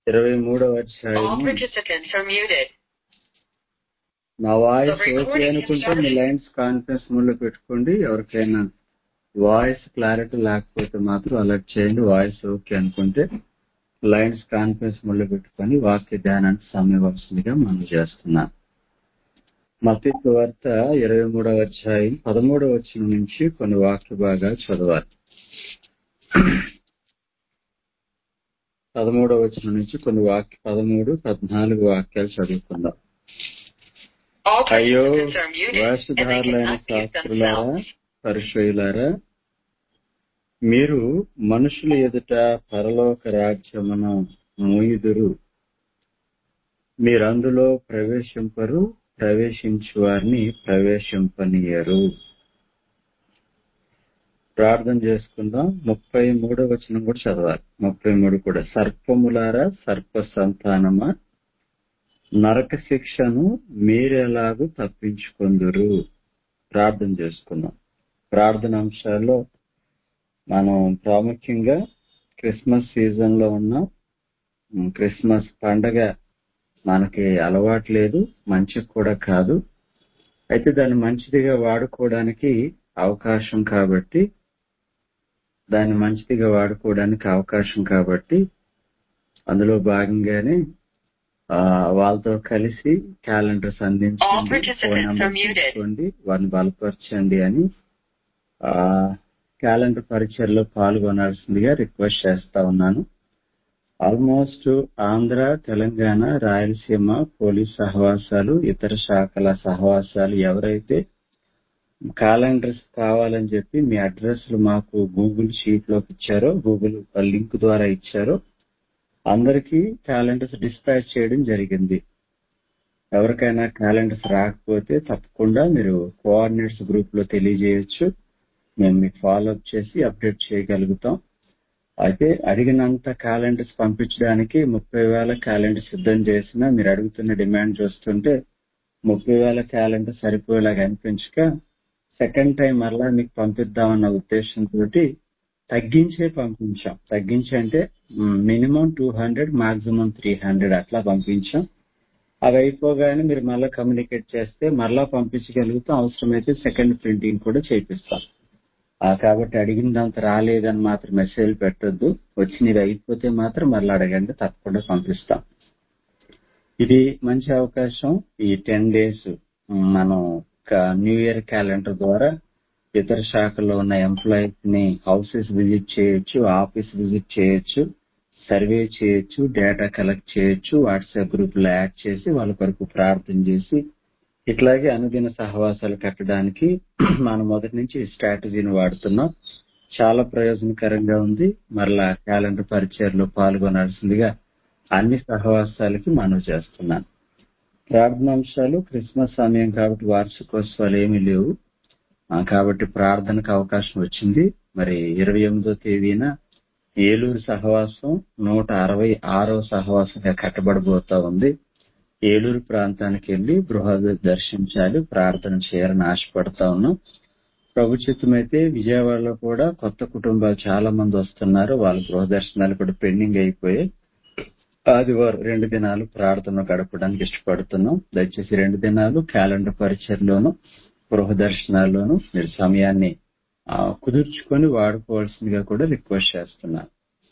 ఇరవై మూడవ All అధ్యాయము participants are muted. నా వాయిస్ ఓకే అనుకుంటే మీ లైన్స్ కాన్ఫరెన్స్ మోడ్ లో పెట్టుకోండి ఎవరికైనా వాయిస్ క్లారిటీ లేకపోతే మాత్రం అలర్ట్ చేయండి వాయిస్ ఓకే అనుకుంటే లైన్స్ కాన్ఫరెన్స్ మోడ్ లో పెట్టుకొని వాక్య ధ్యానానికి సమయం ఇవ్వాల్సిందిగా మనం చేస్తున్నాం మతీ వార్త ఇరవై మూడవ అధ్యాయం పదమూడవ వచ్చిన నుంచి కొన్ని వాక్య భాగాలు చదవాలి పదమూడవ వచనం నుంచి కొన్ని వాక్య పదమూడు పద్నాలుగు వాక్యాలు చదువుకుందాం All అయ్యో participants are muted and they వేషధారులైన cannot mute శాస్త్రులారా themselves. పరిశైలారా మీరు మనుషుల ఎదుట పరలోక రాజ్యమును మూయుదురు మీరందులో ప్రవేశింపరు ప్రవేశించు వారిని ప్రవేశింపనీయరు ప్రార్థన చేసుకుందాం ముప్పై మూడో వచనం కూడా చదవాలి ముప్పై మూడు కూడా సర్పములారా సర్ప సంతానమా నరక శిక్షను మీరెలాగూ తప్పించుకుందురు ప్రార్థన చేసుకుందాం ప్రార్థన అంశాల్లో మనం ప్రాముఖ్యంగా క్రిస్మస్ సీజన్ లో ఉన్నాం ఉమ్, క్రిస్మస్ పండగ మనకి అలవాటు లేదు మంచిది కూడా కాదు అయితే దాన్ని మంచిదిగా వాడుకోవడానికి అవకాశం కాబట్టి దాన్ని మంచిదిగా వాడుకోవడానికి అవకాశం కాబట్టి అందులో భాగంగానే ఆ, వాళ్ళతో కలిసి క్యాలెండర్స్ All అందించండి phone participants are number muted. తీసుకోండి వారిని బలపరచండి అని ఆ క్యాలెండర్ పరిచయలో పాల్గొనాల్సిందిగా రిక్వెస్ట్ చేస్తా ఉన్నాను ఆల్మోస్ట్ ఆంధ్ర తెలంగాణ రాయలసీమ పోలీస్ సహవాసాలు ఇతర శాఖల సహవాసాలు ఎవరైతే క్యాలెండర్స్ కావాలని చెప్పి మీ అడ్రస్లు మాకు గూగుల్ షీట్ లోకి ఇచ్చారో గూగుల్ లింక్ ద్వారా ఇచ్చారో అందరికీ క్యాలెండర్స్ డిస్పాచ్ చేయడం జరిగింది ఎవరికైనా క్యాలెండర్స్ రాకపోతే తప్పకుండా మీరు కోఆర్డినేట్స్ గ్రూప్ లో తెలియజేయొచ్చు మేము మీకు ఫాలో అప్ చేసి అప్డేట్ చేయగలుగుతాం అయితే అడిగినంత క్యాలెండర్స్ పంపించడానికి ముప్పై వేల క్యాలెండర్ సిద్ధం చేసినా మీరు అడుగుతున్న డిమాండ్ చూస్తుంటే ముప్పై వేల క్యాలెండర్ సరిపోయేలాగా అనిపించక సెకండ్ టైం మరలా మీకు పంపిద్దామన్న ఉద్దేశంతో తగ్గించే పంపించాం తగ్గించి అంటే minimum two hundred maximum three hundred అట్లా పంపించాం అవి అయిపోగానే మీరు మళ్ళీ కమ్యూనికేట్ చేస్తే మరలా పంపించగలుగుతాం అవసరమైతే సెకండ్ ప్రింటింగ్ కూడా చేపిస్తాం ఆ, కాబట్టి అడిగినంత రాలేదని మాత్రం మెసేజ్ పెట్టొద్దు వచ్చినవి అయిపోతే మాత్రం మళ్ళీ అడగండి తప్పకుండా పంపిస్తాం ఇది మంచి అవకాశం ఈ టెన్ డేస్ మనం న్యూ ఇయర్ క్యాలెండర్ ద్వారా ఇతర శాఖల్లో ఉన్న ఎంప్లాయీస్ ని హౌసెస్ విజిట్ చేయొచ్చు ఆఫీస్ విజిట్ చేయొచ్చు సర్వే చేయొచ్చు డేటా కలెక్ట్ చేయొచ్చు వాట్సాప్ గ్రూప్ లో యాడ్ చేసి వాళ్ళ కొరకు ప్రార్థన చేసి ఇట్లాగే అనుదిన సహవాసాలు కట్టడానికి మనం మొదటి నుంచి ఈ స్ట్రాటజీని వాడుతున్నాం చాలా ప్రయోజనకరంగా ఉంది మరలా క్యాలెండర్ పరిచయలో పాల్గొనాల్సిందిగా అన్ని సహవాసాలకి మనవి చేస్తున్నాను ప్రార్థనాంశాలు క్రిస్మస్ సమయం కాబట్టి వార్షికోత్సవాలు ఏమీ లేవు ఆ, కాబట్టి ప్రార్థనకు అవకాశం వచ్చింది మరి ఇరవై ఎనిమిదో తేదీన ఏలూరు సహవాసం నూట అరవై ఆరో సహవాసంగా కట్టబడబోతా ఉంది ఏలూరు ప్రాంతానికి వెళ్లి గృహ దర్శించాలి ప్రార్థన చేయాలని ఆశపడతా ఉన్నాం ప్రభు చిత్తమైతే విజయవాడలో కూడా కొత్త కుటుంబాలు చాలా మంది వస్తున్నారు వాళ్ళ గృహ దర్శనాలు కూడా పెండింగ్ అయిపోయాయి ఆదివారం రెండు దినాలు ప్రార్థన గడపడానికి ఇష్టపడుతున్నాం దయచేసి రెండు దినాలు క్యాలెండర్ పరిచయలోను గృహ దర్శనాల్లోనూ మీరు సమయాన్ని ఆ, కుదుర్చుకొని వాడుకోవాల్సిందిగా కూడా రిక్వెస్ట్ చేస్తున్నాను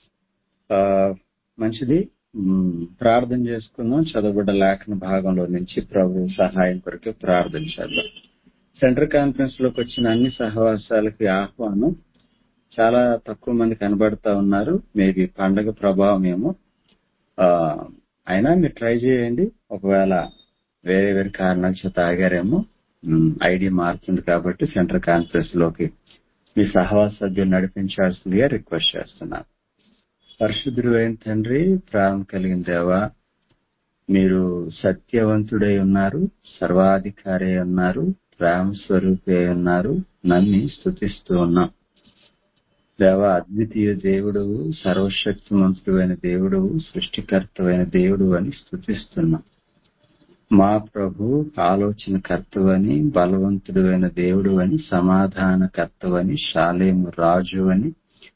ఆ, మంచిది మ్, ప్రార్థన చేసుకుందాం చదవబడ్డ లేఖన భాగంలో నుంచి ప్రభు సహాయం కొరకు ప్రార్థన చేద్దాం సెంటర్ కాన్ఫరెన్స్ లోకి వచ్చిన అన్ని సహవాసాలకి ఆహ్వానం చాలా తక్కువ మంది కనబడతా ఉన్నారు మేబీ పండగ ప్రభావం ఏమో ఆ, అయినా మీరు ట్రై చేయండి ఒకవేళ వేరే వేరే కారణాల చేత ఆగారేమో ఐడి మారుతుంది కాబట్టి సెంటర్ కాన్ఫరెన్స్ లోకి మీ సహవాస సభ్యులు నడిపించాల్సిందిగా రిక్వెస్ట్ చేస్తున్నాను పరిశుద్ధుడు అయిన తండ్రి ప్రాణం కలిగిన దేవా మీరు సత్యవంతుడై ఉన్నారు సర్వాధికారి అయి ఉన్నారు ప్రేమ స్వరూపి అయి ఉన్నారు నన్ను స్తుతిస్తూ ఉన్నాం దేవ అద్వితీయ దేవుడు సర్వశక్తిమంతుడైన దేవుడు సృష్టికర్తవైన దేవుడు అని స్తుతిస్తున్నాం మా ప్రభు ఆలోచన కర్తవని బలవంతుడు అయిన దేవుడు అని సమాధాన కర్తవని శాలేము రాజు అని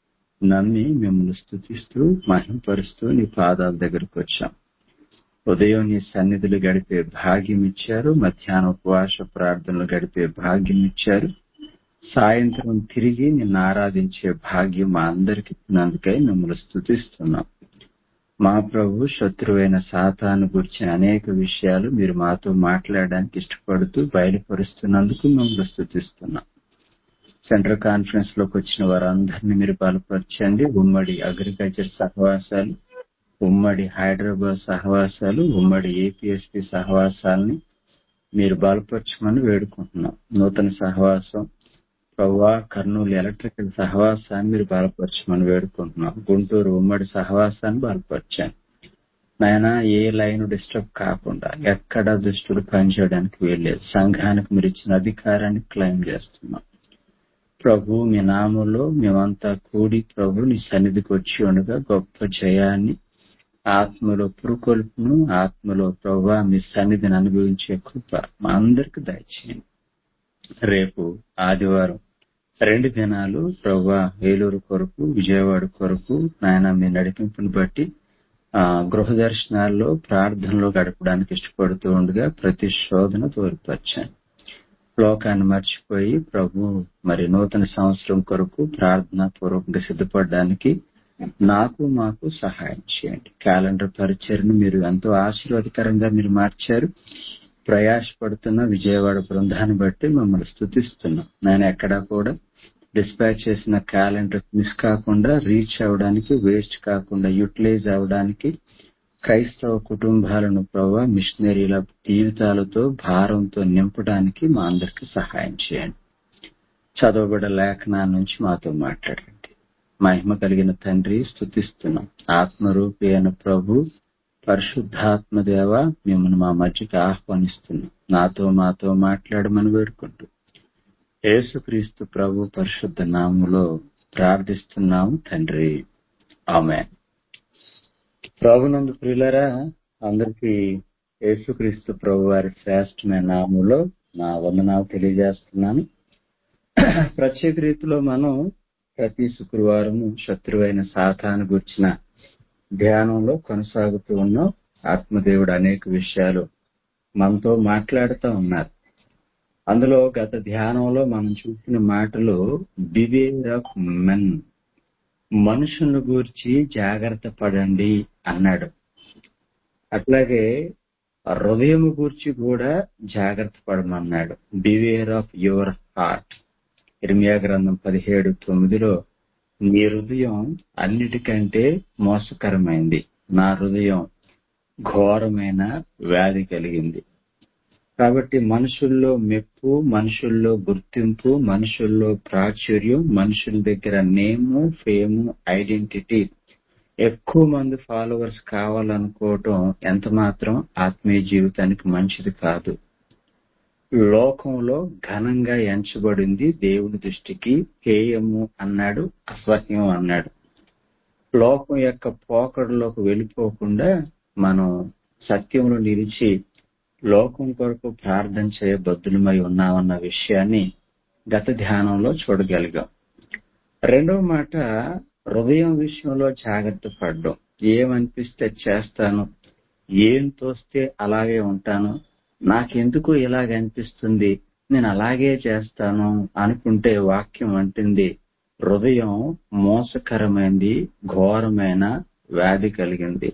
నమ్మి మిమ్మల్ని స్థుతిస్తూ మహింపరుస్తూ నీ పాదాల దగ్గరకు వచ్చాం ఉదయం నీ సన్నిధులు గడిపే భాగ్యం ఇచ్చారు మధ్యాహ్నం ఉపవాస ప్రార్థనలు గడిపే భాగ్యం ఇచ్చారు సాయంత్రం తిరిగి నిన్ను ఆరాధించే భాగ్యం మా అందరికి ఇచ్చినందుకై మిమ్మల్ని స్థుతిస్తున్నాం మా ప్రభు శత్రువైన సాతాను గురించిన అనేక విషయాలు మీరు మాతో మాట్లాడడానికి ఇష్టపడుతూ బయలుపరుస్తున్నందుకు మిమ్మల్ని స్థుతిస్తున్నాం సెంట్రల్ కాన్ఫరెన్స్ లోకి వచ్చిన వారందరినీ మీరు బలపరచండి ఉమ్మడి అగ్రికల్చర్ సహవాసాలు ఉమ్మడి హైదరాబాద్ సహవాసాలు ఉమ్మడి ఏపీఎస్పి సహవాసాలని మీరు బలపరచమని వేడుకుంటున్నాం నూతన సహవాసం ప్రవ్వా కర్నూలు ఎలక్ట్రికల్ సహవాసాన్ని మీరు బలపరచమని వేడుకుంటున్నాం గుంటూరు ఉమ్మడి సహవాసాన్ని బలపరచండి నాయన ఏ లైన్ డిస్టర్బ్ కాకుండా ఎక్కడ దుష్టుడు పనిచేయడానికి వీల్లేదు సంఘానికి మీరు ఇచ్చిన అధికారాన్ని క్లెయిమ్ చేస్తున్నాం ప్రభు మీ నామంలో మేమంతా కూడి ప్రభు నీ సన్నిధికి వచ్చి ఉండగా గొప్ప జయాన్ని ఆత్మలో పురుకొల్పును ఆత్మలో ప్రభు మీ సన్నిధిని అనుభవించే కృప మా అందరికి దయచేయండి రేపు ఆదివారం రెండు దినాలు ప్రభా ఏలూరు కొరకు విజయవాడ కొరకు నాయన మీ నడిపింపుని బట్టి ఆ గృహ దర్శనాల్లో ప్రార్థనలో గడపడానికి ఇష్టపడుతూ ఉండగా ప్రతి శోధన తోలుపరిచాను లోకాన్ని మర్చిపోయి ప్రభు మరి నూతన సంవత్సరం కొరకు ప్రార్థన పూర్వకంగా సిద్ధపడడానికి నాకు మాకు సహాయం చేయండి క్యాలెండర్ పరిచయను మీరు ఎంతో ఆశీర్వాదకరంగా మీరు మార్చారు ప్రయాసపడుతున్న విజయవాడ బృందాన్ని బట్టి మమ్మల్ని స్థుతిస్తున్నాం నేను ఎక్కడా కూడా డిస్పాచ్ చేసిన క్యాలెండర్ మిస్ కాకుండా రీచ్ అవడానికి వేస్ట్ కాకుండా యూటిలైజ్ అవడానికి క్రైస్తవ కుటుంబాలను ప్రభావ మిషనరీల జీవితాలతో భారంతో నింపడానికి మా అందరికి సహాయం చేయండి చదవబడ లేఖనాల నుంచి మాతో మాట్లాడండి మహిమ కలిగిన తండ్రి స్థుతిస్తున్నాం ఆత్మరూపి అయిన ప్రభు పరిశుద్ధాత్మ దేవ మిమ్మల్ని మా మధ్యకి ఆహ్వానిస్తున్నాం నాతో మాతో మాట్లాడమని వేడుకుంటూ యేసుక్రీస్తు ప్రభు పరిశుద్ధ నాములో ప్రార్థిస్తున్నాము తండ్రి ఆమె ప్రభునందు ప్రియులరా అందరికీ యేసుక్రీస్తు ప్రభు వారి శ్రేష్టమైన నామంలో నా వందనాలు తెలియజేస్తున్నాను ప్రత్యేక రీతిలో మనం ప్రతి శుక్రవారము శత్రువైన సాతాను గుర్చిన ధ్యానంలో కొనసాగుతూ ఉన్నాం ఆత్మదేవుడు అనేక విషయాలు మనతో మాట్లాడుతూ ఉన్నారు అందులో గత ధ్యానంలో మనం చూసిన మాటలు బివేర్ ఆఫ్ మెన్ మనుషులను గూర్చి జాగ్రత్త పడండి అన్నాడు అట్లాగే హృదయం గూర్చి కూడా జాగ్రత్త పడమన్నాడు బివేర్ ఆఫ్ యువర్ హార్ట్ ఇర్మియా గ్రంథం పదిహేడు తొమ్మిదిలో నీ హృదయం అన్నిటికంటే మోసకరమైంది నా హృదయం ఘోరమైన వ్యాధి కలిగింది కాబట్టి మనుషుల్లో మెప్పు మనుషుల్లో గుర్తింపు మనుషుల్లో ప్రాచుర్యం మనుషుల దగ్గర నేము ఫేము ఐడెంటిటీ ఎక్కువ మంది ఫాలోవర్స్ కావాలనుకోవటం ఎంత మాత్రం ఆత్మీయ జీవితానికి మంచిది కాదు లోకంలో ఘనంగా ఎంచబడింది దేవుని దృష్టికి హేయము అన్నాడు అసహ్యం అన్నాడు లోకం యొక్క పోకడలోకి వెళ్ళిపోకుండా మనం సత్యంలో నిలిచి లోకం కొరకు ప్రార్థన చేయబద్దులమై ఉన్నామన్న విషయాన్ని గత ధ్యానంలో చూడగలిగాం రెండవ మాట హృదయం విషయంలో జాగ్రత్త పడ్డం ఏమనిపిస్తే చేస్తాను ఏం తోస్తే అలాగే ఉంటాను నాకెందుకు ఇలాగ అనిపిస్తుంది నేను అలాగే చేస్తాను అనుకుంటే వాక్యం అంటుంది హృదయం మోసకరమైంది ఘోరమైన వ్యాధి కలిగింది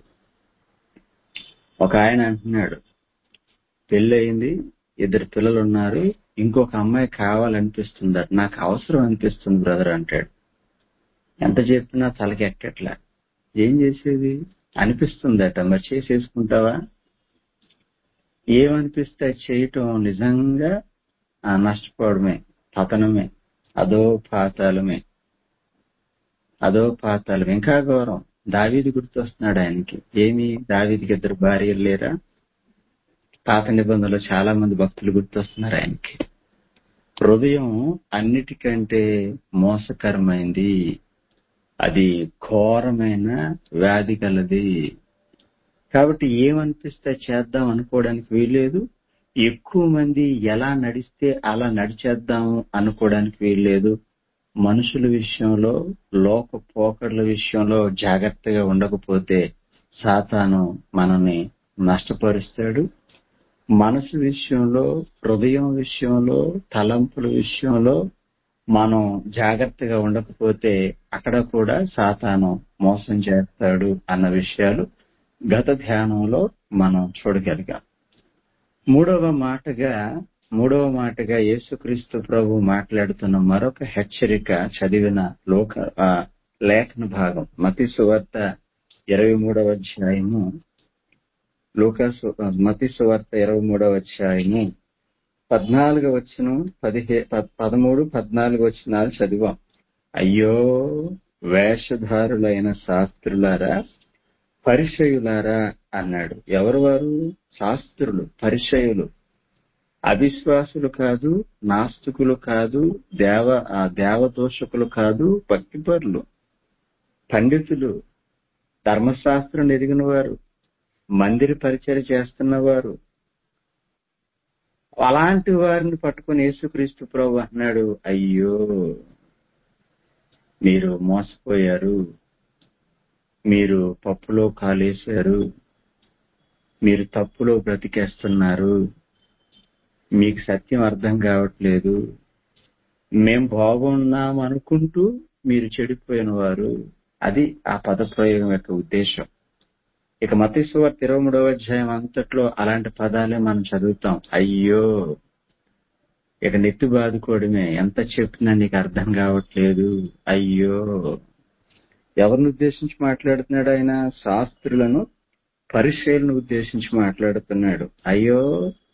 ఒక ఆయన అంటున్నాడు పెళ్ళయింది ఇద్దరు పిల్లలు ఉన్నారు ఇంకొక అమ్మాయి కావాలనిపిస్తుంది నాకు అవసరం అనిపిస్తుంది బ్రదర్ అంటాడు ఎంత చెప్పినా తలకి ఎక్కట్లా ఏం చేసేది అనిపిస్తుందట మరి చేసేసుకుంటావా ఏమనిపిస్తే చేయటం నిజంగా నష్టపోవడమే పతనమే అదో పాతాలమే అదో పాతాలం ఇంకా ఘోరం దావీది గుర్తొస్తున్నాడు ఆయనకి ఏమి దావీదికి ఇద్దరు భార్యలు లేరా పాత నిబంధనలో చాలా మంది భక్తులు గుర్తొస్తున్నారు ఆయనకి హృదయం అన్నిటికంటే మోసకరమైంది అది ఘోరమైన వ్యాధి కలది కాబట్టి ఏమనిపిస్తే చేద్దాం అనుకోవడానికి వీల్లేదు ఎక్కువ మంది ఎలా నడిస్తే అలా నడిచేద్దాం అనుకోవడానికి వీల్లేదు మనుషుల విషయంలో లోక పోకడల విషయంలో జాగ్రత్తగా ఉండకపోతే సాతాను మనల్ని నష్టపరుస్తాడు మనసు విషయంలో హృదయం విషయంలో తలంపుల విషయంలో మనం జాగ్రత్తగా ఉండకపోతే అక్కడ కూడా సాతాను మోసం చేస్తాడు అన్న విషయాలు గత ధ్యానంలో మనం చూడగలిగాం మూడవ మాటగా మూడవ మాటగా యేసుక్రీస్తు ప్రభు మాట్లాడుతున్న మరొక హెచ్చరిక చదివిన లోక ఆ, లేఖన భాగం మతి సువార్త ఇరవై మూడవ అధ్యాయము లూకాసు మతి సువార్త ఇరవై మూడవ అధ్యాయము పద్నాలుగు వచ్చిన పదిహే ప- పదమూడు పద్నాలుగు వచ్చినాలు చదివాం అయ్యో వేషధారులైన శాస్త్రులారా పరిచయులారా అన్నాడు ఎవరు వారు శాస్త్రులు పరిచయులు అవిశ్వాసులు కాదు నాస్తికులు కాదు దేవ ఆ దేవదోషకులు కాదు భక్తిపరులు పండితులు ధర్మశాస్త్రం ఎదిగిన వారు మందిర పరిచయం చేస్తున్నవారు అలాంటి వారిని పట్టుకుని యేసుక్రీస్తు ప్రభు అన్నాడు అయ్యో మీరు మోసపోయారు మీరు పప్పులో కాలేశారు మీరు తప్పులో బ్రతికేస్తున్నారు మీకు సత్యం అర్థం కావట్లేదు మేం బాగున్నాం అనుకుంటూ మీరు చెడిపోయిన వారు అది ఆ పదప్రయోగం యొక్క ఉద్దేశం ఇక మతీశ్వర్ ఇరవై మూడవ అధ్యాయం అంతట్లో అలాంటి పదాలే మనం చదువుతాం అయ్యో ఇక నెత్తి బాదుకోవడమే ఎంత చెప్పినా నీకు అర్థం కావట్లేదు అయ్యో ఎవరిని ఉద్దేశించి మాట్లాడుతున్నాడు ఆయన శాస్త్రులను పరిశీలన ఉద్దేశించి మాట్లాడుతున్నాడు అయ్యో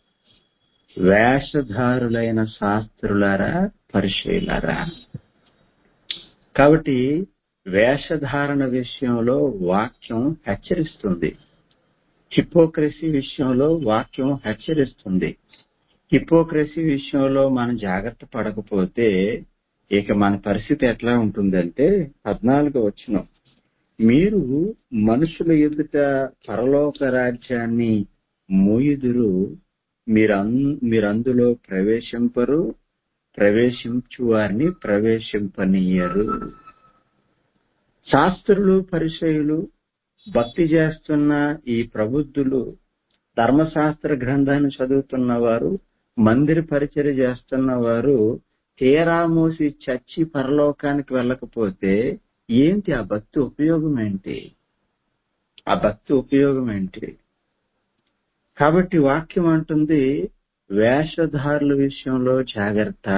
వేషధారులైన శాస్త్రులారా పరిశీలారా కాబట్టి వేషధారణ విషయంలో వాక్యం హెచ్చరిస్తుంది హిపోక్రసీ విషయంలో వాక్యం హెచ్చరిస్తుంది హిపోక్రసీ విషయంలో మనం జాగ్రత్త పడకపోతే ఇక మన పరిస్థితి ఎట్లా ఉంటుందంటే పద్నాలుగు వచ్చిన మీరు మనుషుల ఎదుట పరలోక రాజ్యాన్ని మూయుదురు మీరన్- మీరందులో ప్రవేశింపరు ప్రవేశించు వారిని ప్రవేశింపనీయరు శాస్త్రులు పరిచయులు భక్తి చేస్తున్న ఈ ప్రబుద్ధులు ధర్మశాస్త్ర గ్రంథాన్ని చదువుతున్న వారు మందిర పరిచర్య చేస్తున్న వారు తీరా మోసి చచ్చి పరలోకానికి వెళ్ళకపోతే ఏంటి ఆ భక్తి ఉపయోగం ఏంటి ఆ భక్తి ఉపయోగం ఏంటి కాబట్టి వాక్యం అంటుంది వేషధారుల విషయంలో జాగ్రత్త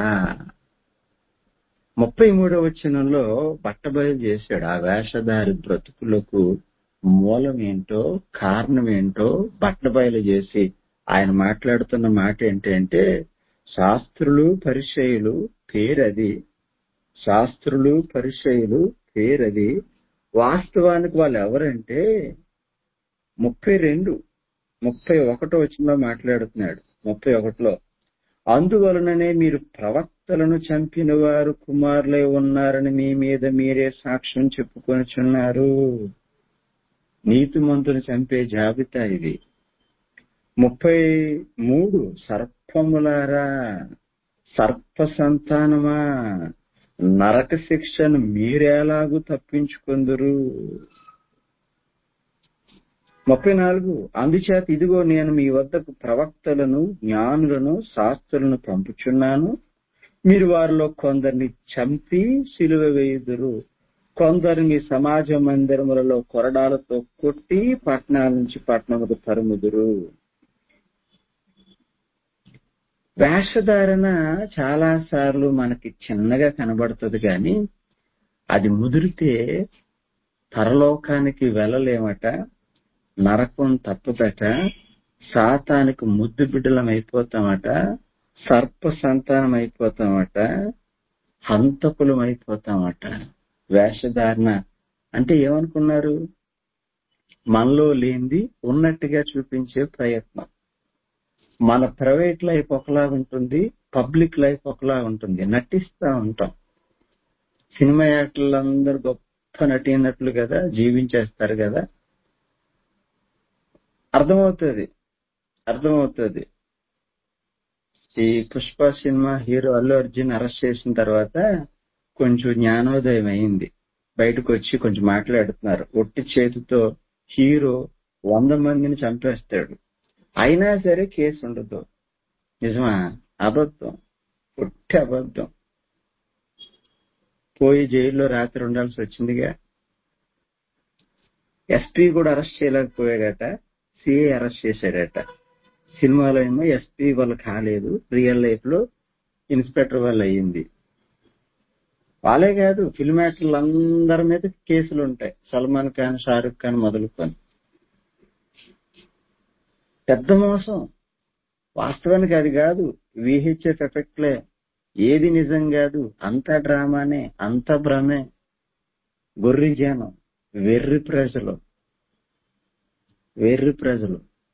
ముప్పై మూడవ వచనంలో బట్టబయలు చేశాడు ఆ వేషధారి బ్రతుకులకు మూలం ఏంటో కారణం ఏంటో బట్టబయలు చేసి ఆయన మాట్లాడుతున్న మాట ఏంటంటే శాస్త్రులు పరిచయులు పేరది శాస్త్రులు పరిచయులు పేరది వాస్తవానికి వాళ్ళు ఎవరంటే ముప్పై రెండు ముప్పై ఒకటో వచనంలో మాట్లాడుతున్నాడు ముప్పై ఒకటిలో అందువలననే మీరు ప్రవక్తలను చంపిన వారు కుమారులై ఉన్నారని మీ మీద మీరే సాక్ష్యం చెప్పుకొనిచున్నారు నీతిమంతుని చంపే జాబితా ఇది ముప్పై మూడు సర్పములారా సర్ప సంతానమా నరక శిక్షను మీరెలాగూ తప్పించుకుందరు ముప్పై నాలుగు అందుచేత ఇదిగో నేను మీ వద్దకు ప్రవక్తలను జ్ఞానులను శాస్త్రులను పంపుచున్నాను మీరు వారిలో కొందరిని చంపి సిలువ వేయుదురు కొందరిని సమాజ మందిరములలో కొరడాలతో కొట్టి పట్టణాల నుంచి పట్టణముకు తరుముదురు వేషధారణ చాలా సార్లు మనకి చిన్నగా కనబడుతుంది కానీ అది ముదిరితే పరలోకానికి వెళ్ళలేమట నరకం తప్పదట సాతానికి ముద్దు బిడ్డలం అయిపోతామట సర్ప సంతానం అయిపోతామట హంతకులం అయిపోతామట వేషధారణ అంటే ఏమనుకున్నారు మనలో లేనిది ఉన్నట్టుగా చూపించే ప్రయత్నం మన ప్రైవేట్ లైఫ్ ఒకలా ఉంటుంది పబ్లిక్ లైఫ్ ఒకలా ఉంటుంది నటిస్తా ఉంటాం సినిమా యాక్టర్లు అందరూ గొప్ప నటినట్లు కదా జీవించేస్తారు కదా అర్థమవుతుంది అర్థమవుతుంది ఈ Pushpa cinema hero Allu Arjun arrest చేసిన తర్వాత కొంచెం జ్ఞానోదయం అయింది బయటకు వచ్చి కొంచెం మాట్లాడుతున్నారు ఒట్టి చేతితో హీరో వంద మందిని చంపేస్తాడు అయినా సరే కేసు ఉండదు నిజమా అబద్ధం ఒట్టి అబద్ధం పోయి జైల్లో రాత్రి ఉండాల్సి వచ్చిందిగా ఎస్పీ కూడా అరెస్ట్ చేయలేకపోయాడట సిఐ అరెస్ట్ చేశాడట సినిమాలో ఏమో ఎస్పీ వల్ల కాలేదు రియల్ లైఫ్ లో ఇన్స్పెక్టర్ వల్ల అయ్యింది వాళ్ళే కాదు ఫిల్మ్ యాక్టర్లు అందరి మీద కేసులు ఉంటాయి సల్మాన్ ఖాన్ షారుఖ్ ఖాన్ మొదలుకొని పెద్ద మోసం వాస్తవానికి అది కాదు విహెచ్ఎఫ్ ఎఫెక్ట్లే ఏది నిజం కాదు అంతా డ్రామానే అంత భ్రమే గొర్రె జనం వెర్రి ప్రజలు వెర్రి ప్రజలు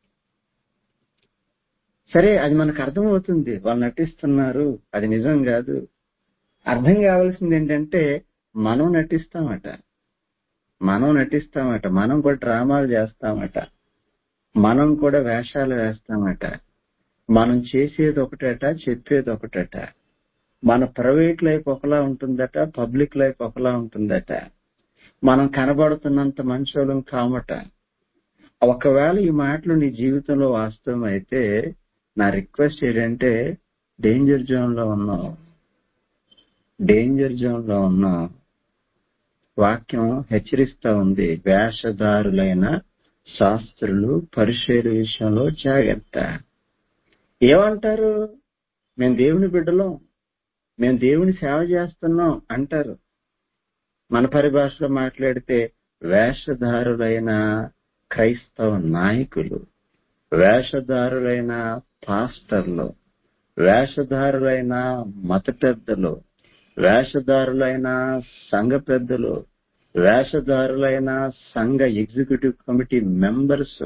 సరే అది మనకు అర్థమవుతుంది వాళ్ళు నటిస్తున్నారు అది నిజం కాదు అర్థం కావాల్సింది ఏంటంటే మనం నటిస్తామట మనం నటిస్తామట మనం కూడా డ్రామాలు చేస్తామట మనం కూడా వేషాలు వేస్తామట మనం చేసేది ఒకటట చెప్పేది ఒకటట మన ప్రైవేట్ లైఫ్ ఒకలా ఉంటుందట పబ్లిక్ లైఫ్ ఒకలా ఉంటుందట మనం కనబడుతున్నంత మంచోళం కామట ఒకవేళ ఈ మాటలు నీ జీవితంలో వాస్తవం అయితే నా రిక్వెస్ట్ ఏంటంటే డేంజర్ జోన్ లో ఉన్నావు డేంజర్ జోన్ లో ఉన్నావు వాక్యం హెచ్చరిస్తా ఉంది వేషధారులైన శాస్త్రులు పరిశీల విషయంలో జాగ్రత్త ఏమంటారు మేము దేవుని బిడ్డలం మేము దేవుని సేవ చేస్తున్నాం అంటారు మన పరిభాషలో మాట్లాడితే వేషధారులైన క్రైస్తవ నాయకులు వేషధారులైన పాస్టర్లు వేషధారులైన మత పెద్దలు వేషధారులైన సంఘ పెద్దలు వేషధారులైన సంఘ ఎగ్జిక్యూటివ్ కమిటీ మెంబర్స్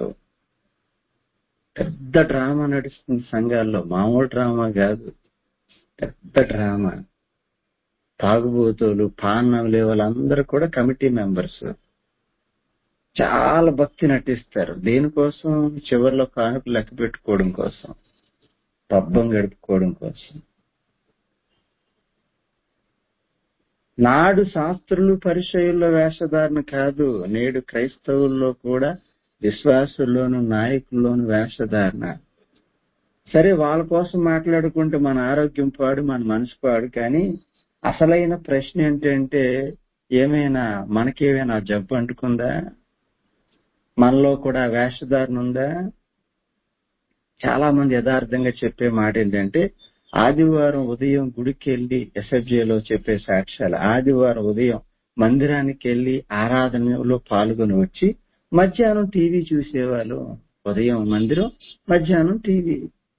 పెద్ద డ్రామా నడుస్తుంది సంఘాల్లో మామూలు డ్రామా కాదు పెద్ద డ్రామా తాగుబోతులు పానములే వాళ్ళందరూ కూడా కమిటీ మెంబర్స్ చాలా భక్తి నటిస్తారు దేనికోసం చివరిలో కానుక లెక్క పెట్టుకోవడం కోసం పబ్బం గడుపుకోవడం కోసం నాడు శాస్త్రులు పరిచయుల్లో వేషధారణ కాదు నేడు క్రైస్తవుల్లో కూడా విశ్వాసుల్లోను నాయకుల్లోను వేషధారణ సరే వాళ్ళ కోసం మాట్లాడుకుంటే మన ఆరోగ్యం పాడు మన మనసు పాడు కానీ అసలైన ప్రశ్న ఏంటంటే ఏమైనా మనకేమైనా జబ్బు అంటుకుందా మనలో కూడా వేషధారణ ఉందా చాలా మంది యథార్థంగా చెప్పే మాట ఏంటంటే ఆదివారం ఉదయం గుడికి వెళ్లి ఎస్ఎఫ్జేలో చెప్పే సాక్ష్యాలు ఆదివారం ఉదయం మందిరానికి వెళ్లి ఆరాధనలో పాల్గొని వచ్చి మధ్యాహ్నం టీవీ చూసేవాళ్ళు ఉదయం మందిరం మధ్యాహ్నం టీవీ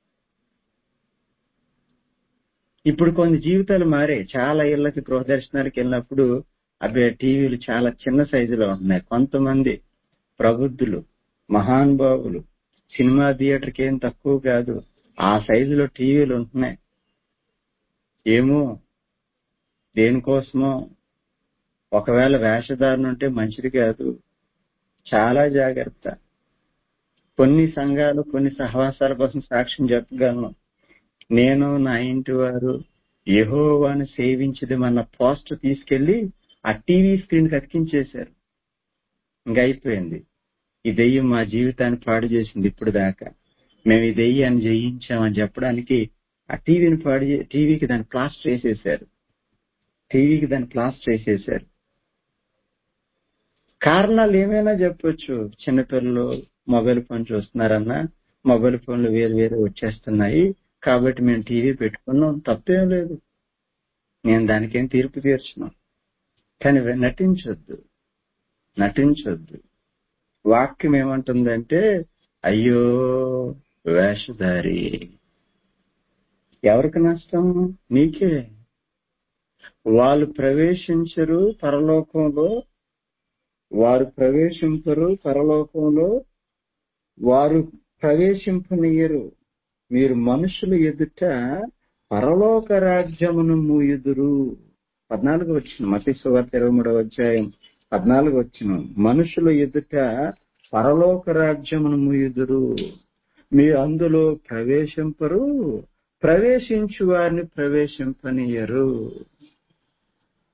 ఇప్పుడు కొన్ని జీవితాలు మారే చాలా ఇళ్లకి గృహ దర్శనానికి వెళ్ళినప్పుడు అవి టీవీలు చాలా చిన్న సైజులో ఉంటున్నాయి కొంతమంది ప్రబుద్ధులు మహానుభావులు సినిమా థియేటర్కి ఏం తక్కువ కాదు ఆ సైజులో టీవీలు ఉంటున్నాయి ఏమో దేనికోసమో ఒకవేళ వేషధారణ ఉంటే మంచిది కాదు చాలా జాగ్రత్త కొన్ని సంఘాలు కొన్ని సహవాసాల కోసం సాక్ష్యం చెప్పగలను నేను నా ఇంటి వారు యహోవాను సేవించదు మన పోస్ట్ తీసుకెళ్లి ఆ టీవీ స్క్రీన్ అతికించేశారు ఇంకా అయిపోయింది ఈ దెయ్యం మా జీవితాన్ని పాడు చేసింది ఇప్పుడు దాకా మేము ఈ దెయ్యాన్ని జయించామని చెప్పడానికి ఆ టీవీని పాడు చే- టీవీకి దాన్ని ప్లాస్టర్ వేసేసారు టీవీకి దాన్ని ప్లాస్టర్ వేసేసారు కారణాలు ఏమైనా చెప్పొచ్చు చిన్నపిల్లలు మొబైల్ ఫోన్ చూస్తున్నారన్నా మొబైల్ ఫోన్లు వేరు వేరు వచ్చేస్తున్నాయి కాబట్టి మేము టీవీ పెట్టుకున్నాం తప్పేం లేదు నేను దానికేం తీర్పు తీర్చను కానీ వె- నటించొద్దు నటించొద్దు వాక్యం ఏమంటుందంటే అయ్యో వేషధారి ఎవరికి నష్టం నీకే వాళ్ళు ప్రవేశించరు పరలోకంలో వారు ప్రవేశింపరు పరలోకంలో వారు ప్రవేశింపనీయరు మీరు మనుషుల ఎదుట పరలోక రాజ్యమును మూయుదురు పద్నాలుగు వచ్చిన మతి సువార్త ఇరవై మూడవ అధ్యాయం పద్నాలుగు వచ్చిన మనుషుల ఎదుట పరలోక రాజ్యమును మూయుదురు మీరు అందులో ప్రవేశింపరు ప్రవేశించు వారిని ప్రవేశింపనీయరు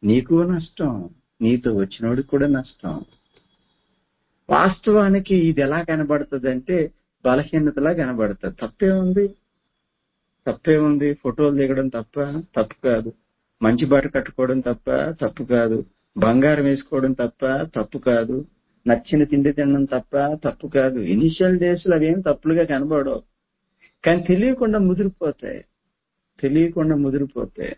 నీకు నష్టం నీతో వచ్చినోడికి కూడా నష్టం వాస్తవానికి ఇది ఎలా కనబడుతుంది అంటే బలహీనతలా కనబడుతుంది తప్పే ఉంది తప్పే ఉంది ఫోటోలు దిగడం తప్ప తప్పు కాదు మంచి బట్ట కట్టుకోవడం తప్ప తప్పు కాదు బంగారం వేసుకోవడం తప్ప తప్పు కాదు నచ్చిన తిండి తినడం తప్ప తప్పు కాదు ఇనిషియల్ డేస్ లో అవేం తప్పులుగా కనబడవు కానీ తెలియకుండా ముదిరిపోతాయి తెలియకుండా ముదిరిపోతాయి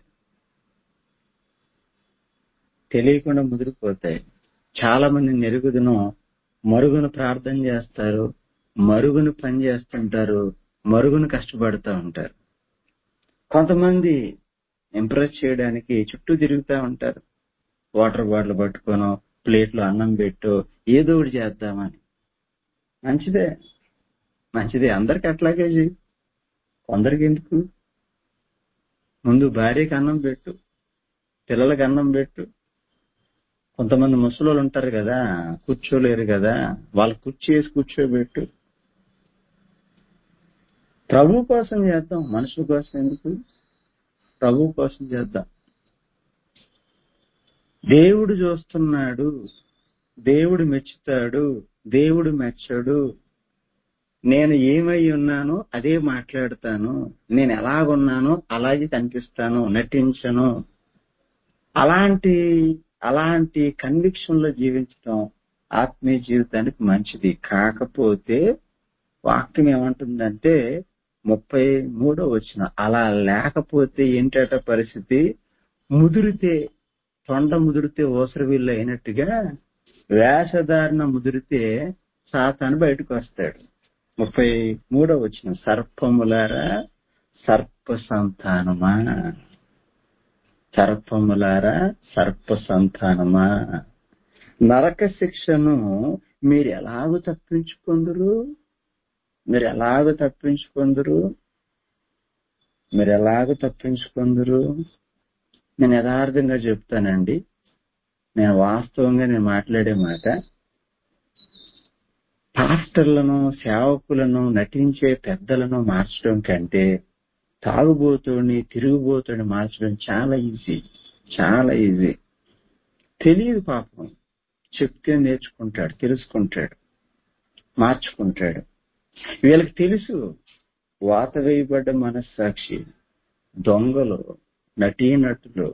తెలియకుండా ముదిరిపోతాయి చాలా మంది నెరుగుదును మరుగును ప్రార్థన చేస్తారు మరుగును పని చేస్తుంటారు మరుగును కష్టపడుతూ ఉంటారు కొంతమంది ఇంప్రెస్ చేయడానికి చుట్టూ తిరుగుతూ ఉంటారు వాటర్ బాటిల్ పట్టుకోనో ప్లేట్లో అన్నం పెట్టు ఏదో ఒకటి చేద్దామని మంచిదే మంచిదే అందరికి అట్లాగే చెయ్యి కొందరికి ఎందుకు ముందు భార్యకి అన్నం పెట్టు పిల్లలకి అన్నం పెట్టు కొంతమంది ముసలోళ్ళు ఉంటారు కదా కూర్చోలేరు కదా వాళ్ళు కుర్చీ వేసి కూర్చోబెట్టు ప్రభు కోసం చేద్దాం మనుషుల కోసం ఎందుకు ప్రభు కోసం చేద్దాం దేవుడు చూస్తున్నాడు దేవుడు మెచ్చుతాడు దేవుడు మెచ్చడు నేను ఏమై ఉన్నానో అదే మాట్లాడతాను నేను ఎలాగున్నానో అలాగే కనిపిస్తాను నటించను అలాంటి అలాంటి కన్విక్షన్ లో జీవించడం ఆత్మీయ జీవితానికి మంచిది కాకపోతే వాక్యం ఏమంటుందంటే ముప్పై మూడో వచ్చిన అలా లేకపోతే ఏంటట పరిస్థితి ముదిరితే తొండ ముదిరితే ఓసరవిల్లు అయినట్టుగా వేషధారణ ముదిరితే సాతాను బయటకు వస్తాడు ముప్పై మూడో వచ్చిన సర్పములారా సర్ప సంతానమా సర్పములారా సర్ప సంతానమా నరక శిక్షను మీరు ఎలాగో తప్పించుకుందరు మీరు ఎలాగో తప్పించుకుందరు మీరు ఎలాగో తప్పించుకుందరు నేను యథార్థంగా చెప్తానండి నేను వాస్తవంగా నేను మాట్లాడే మాట పాస్టర్లను సేవకులను నటించే పెద్దలను మార్చడం కంటే తాగుబోతుని తిరుగుబోతుని మార్చడం చాలా ఈజీ చాలా ఈజీ తెలియదు పాపం చెప్తే నేర్చుకుంటాడు తెలుసుకుంటాడు మార్చుకుంటాడు వీళ్ళకి తెలుసు వాత వేయబడ్డ మనస్సాక్షి దొంగలు నటీనటులు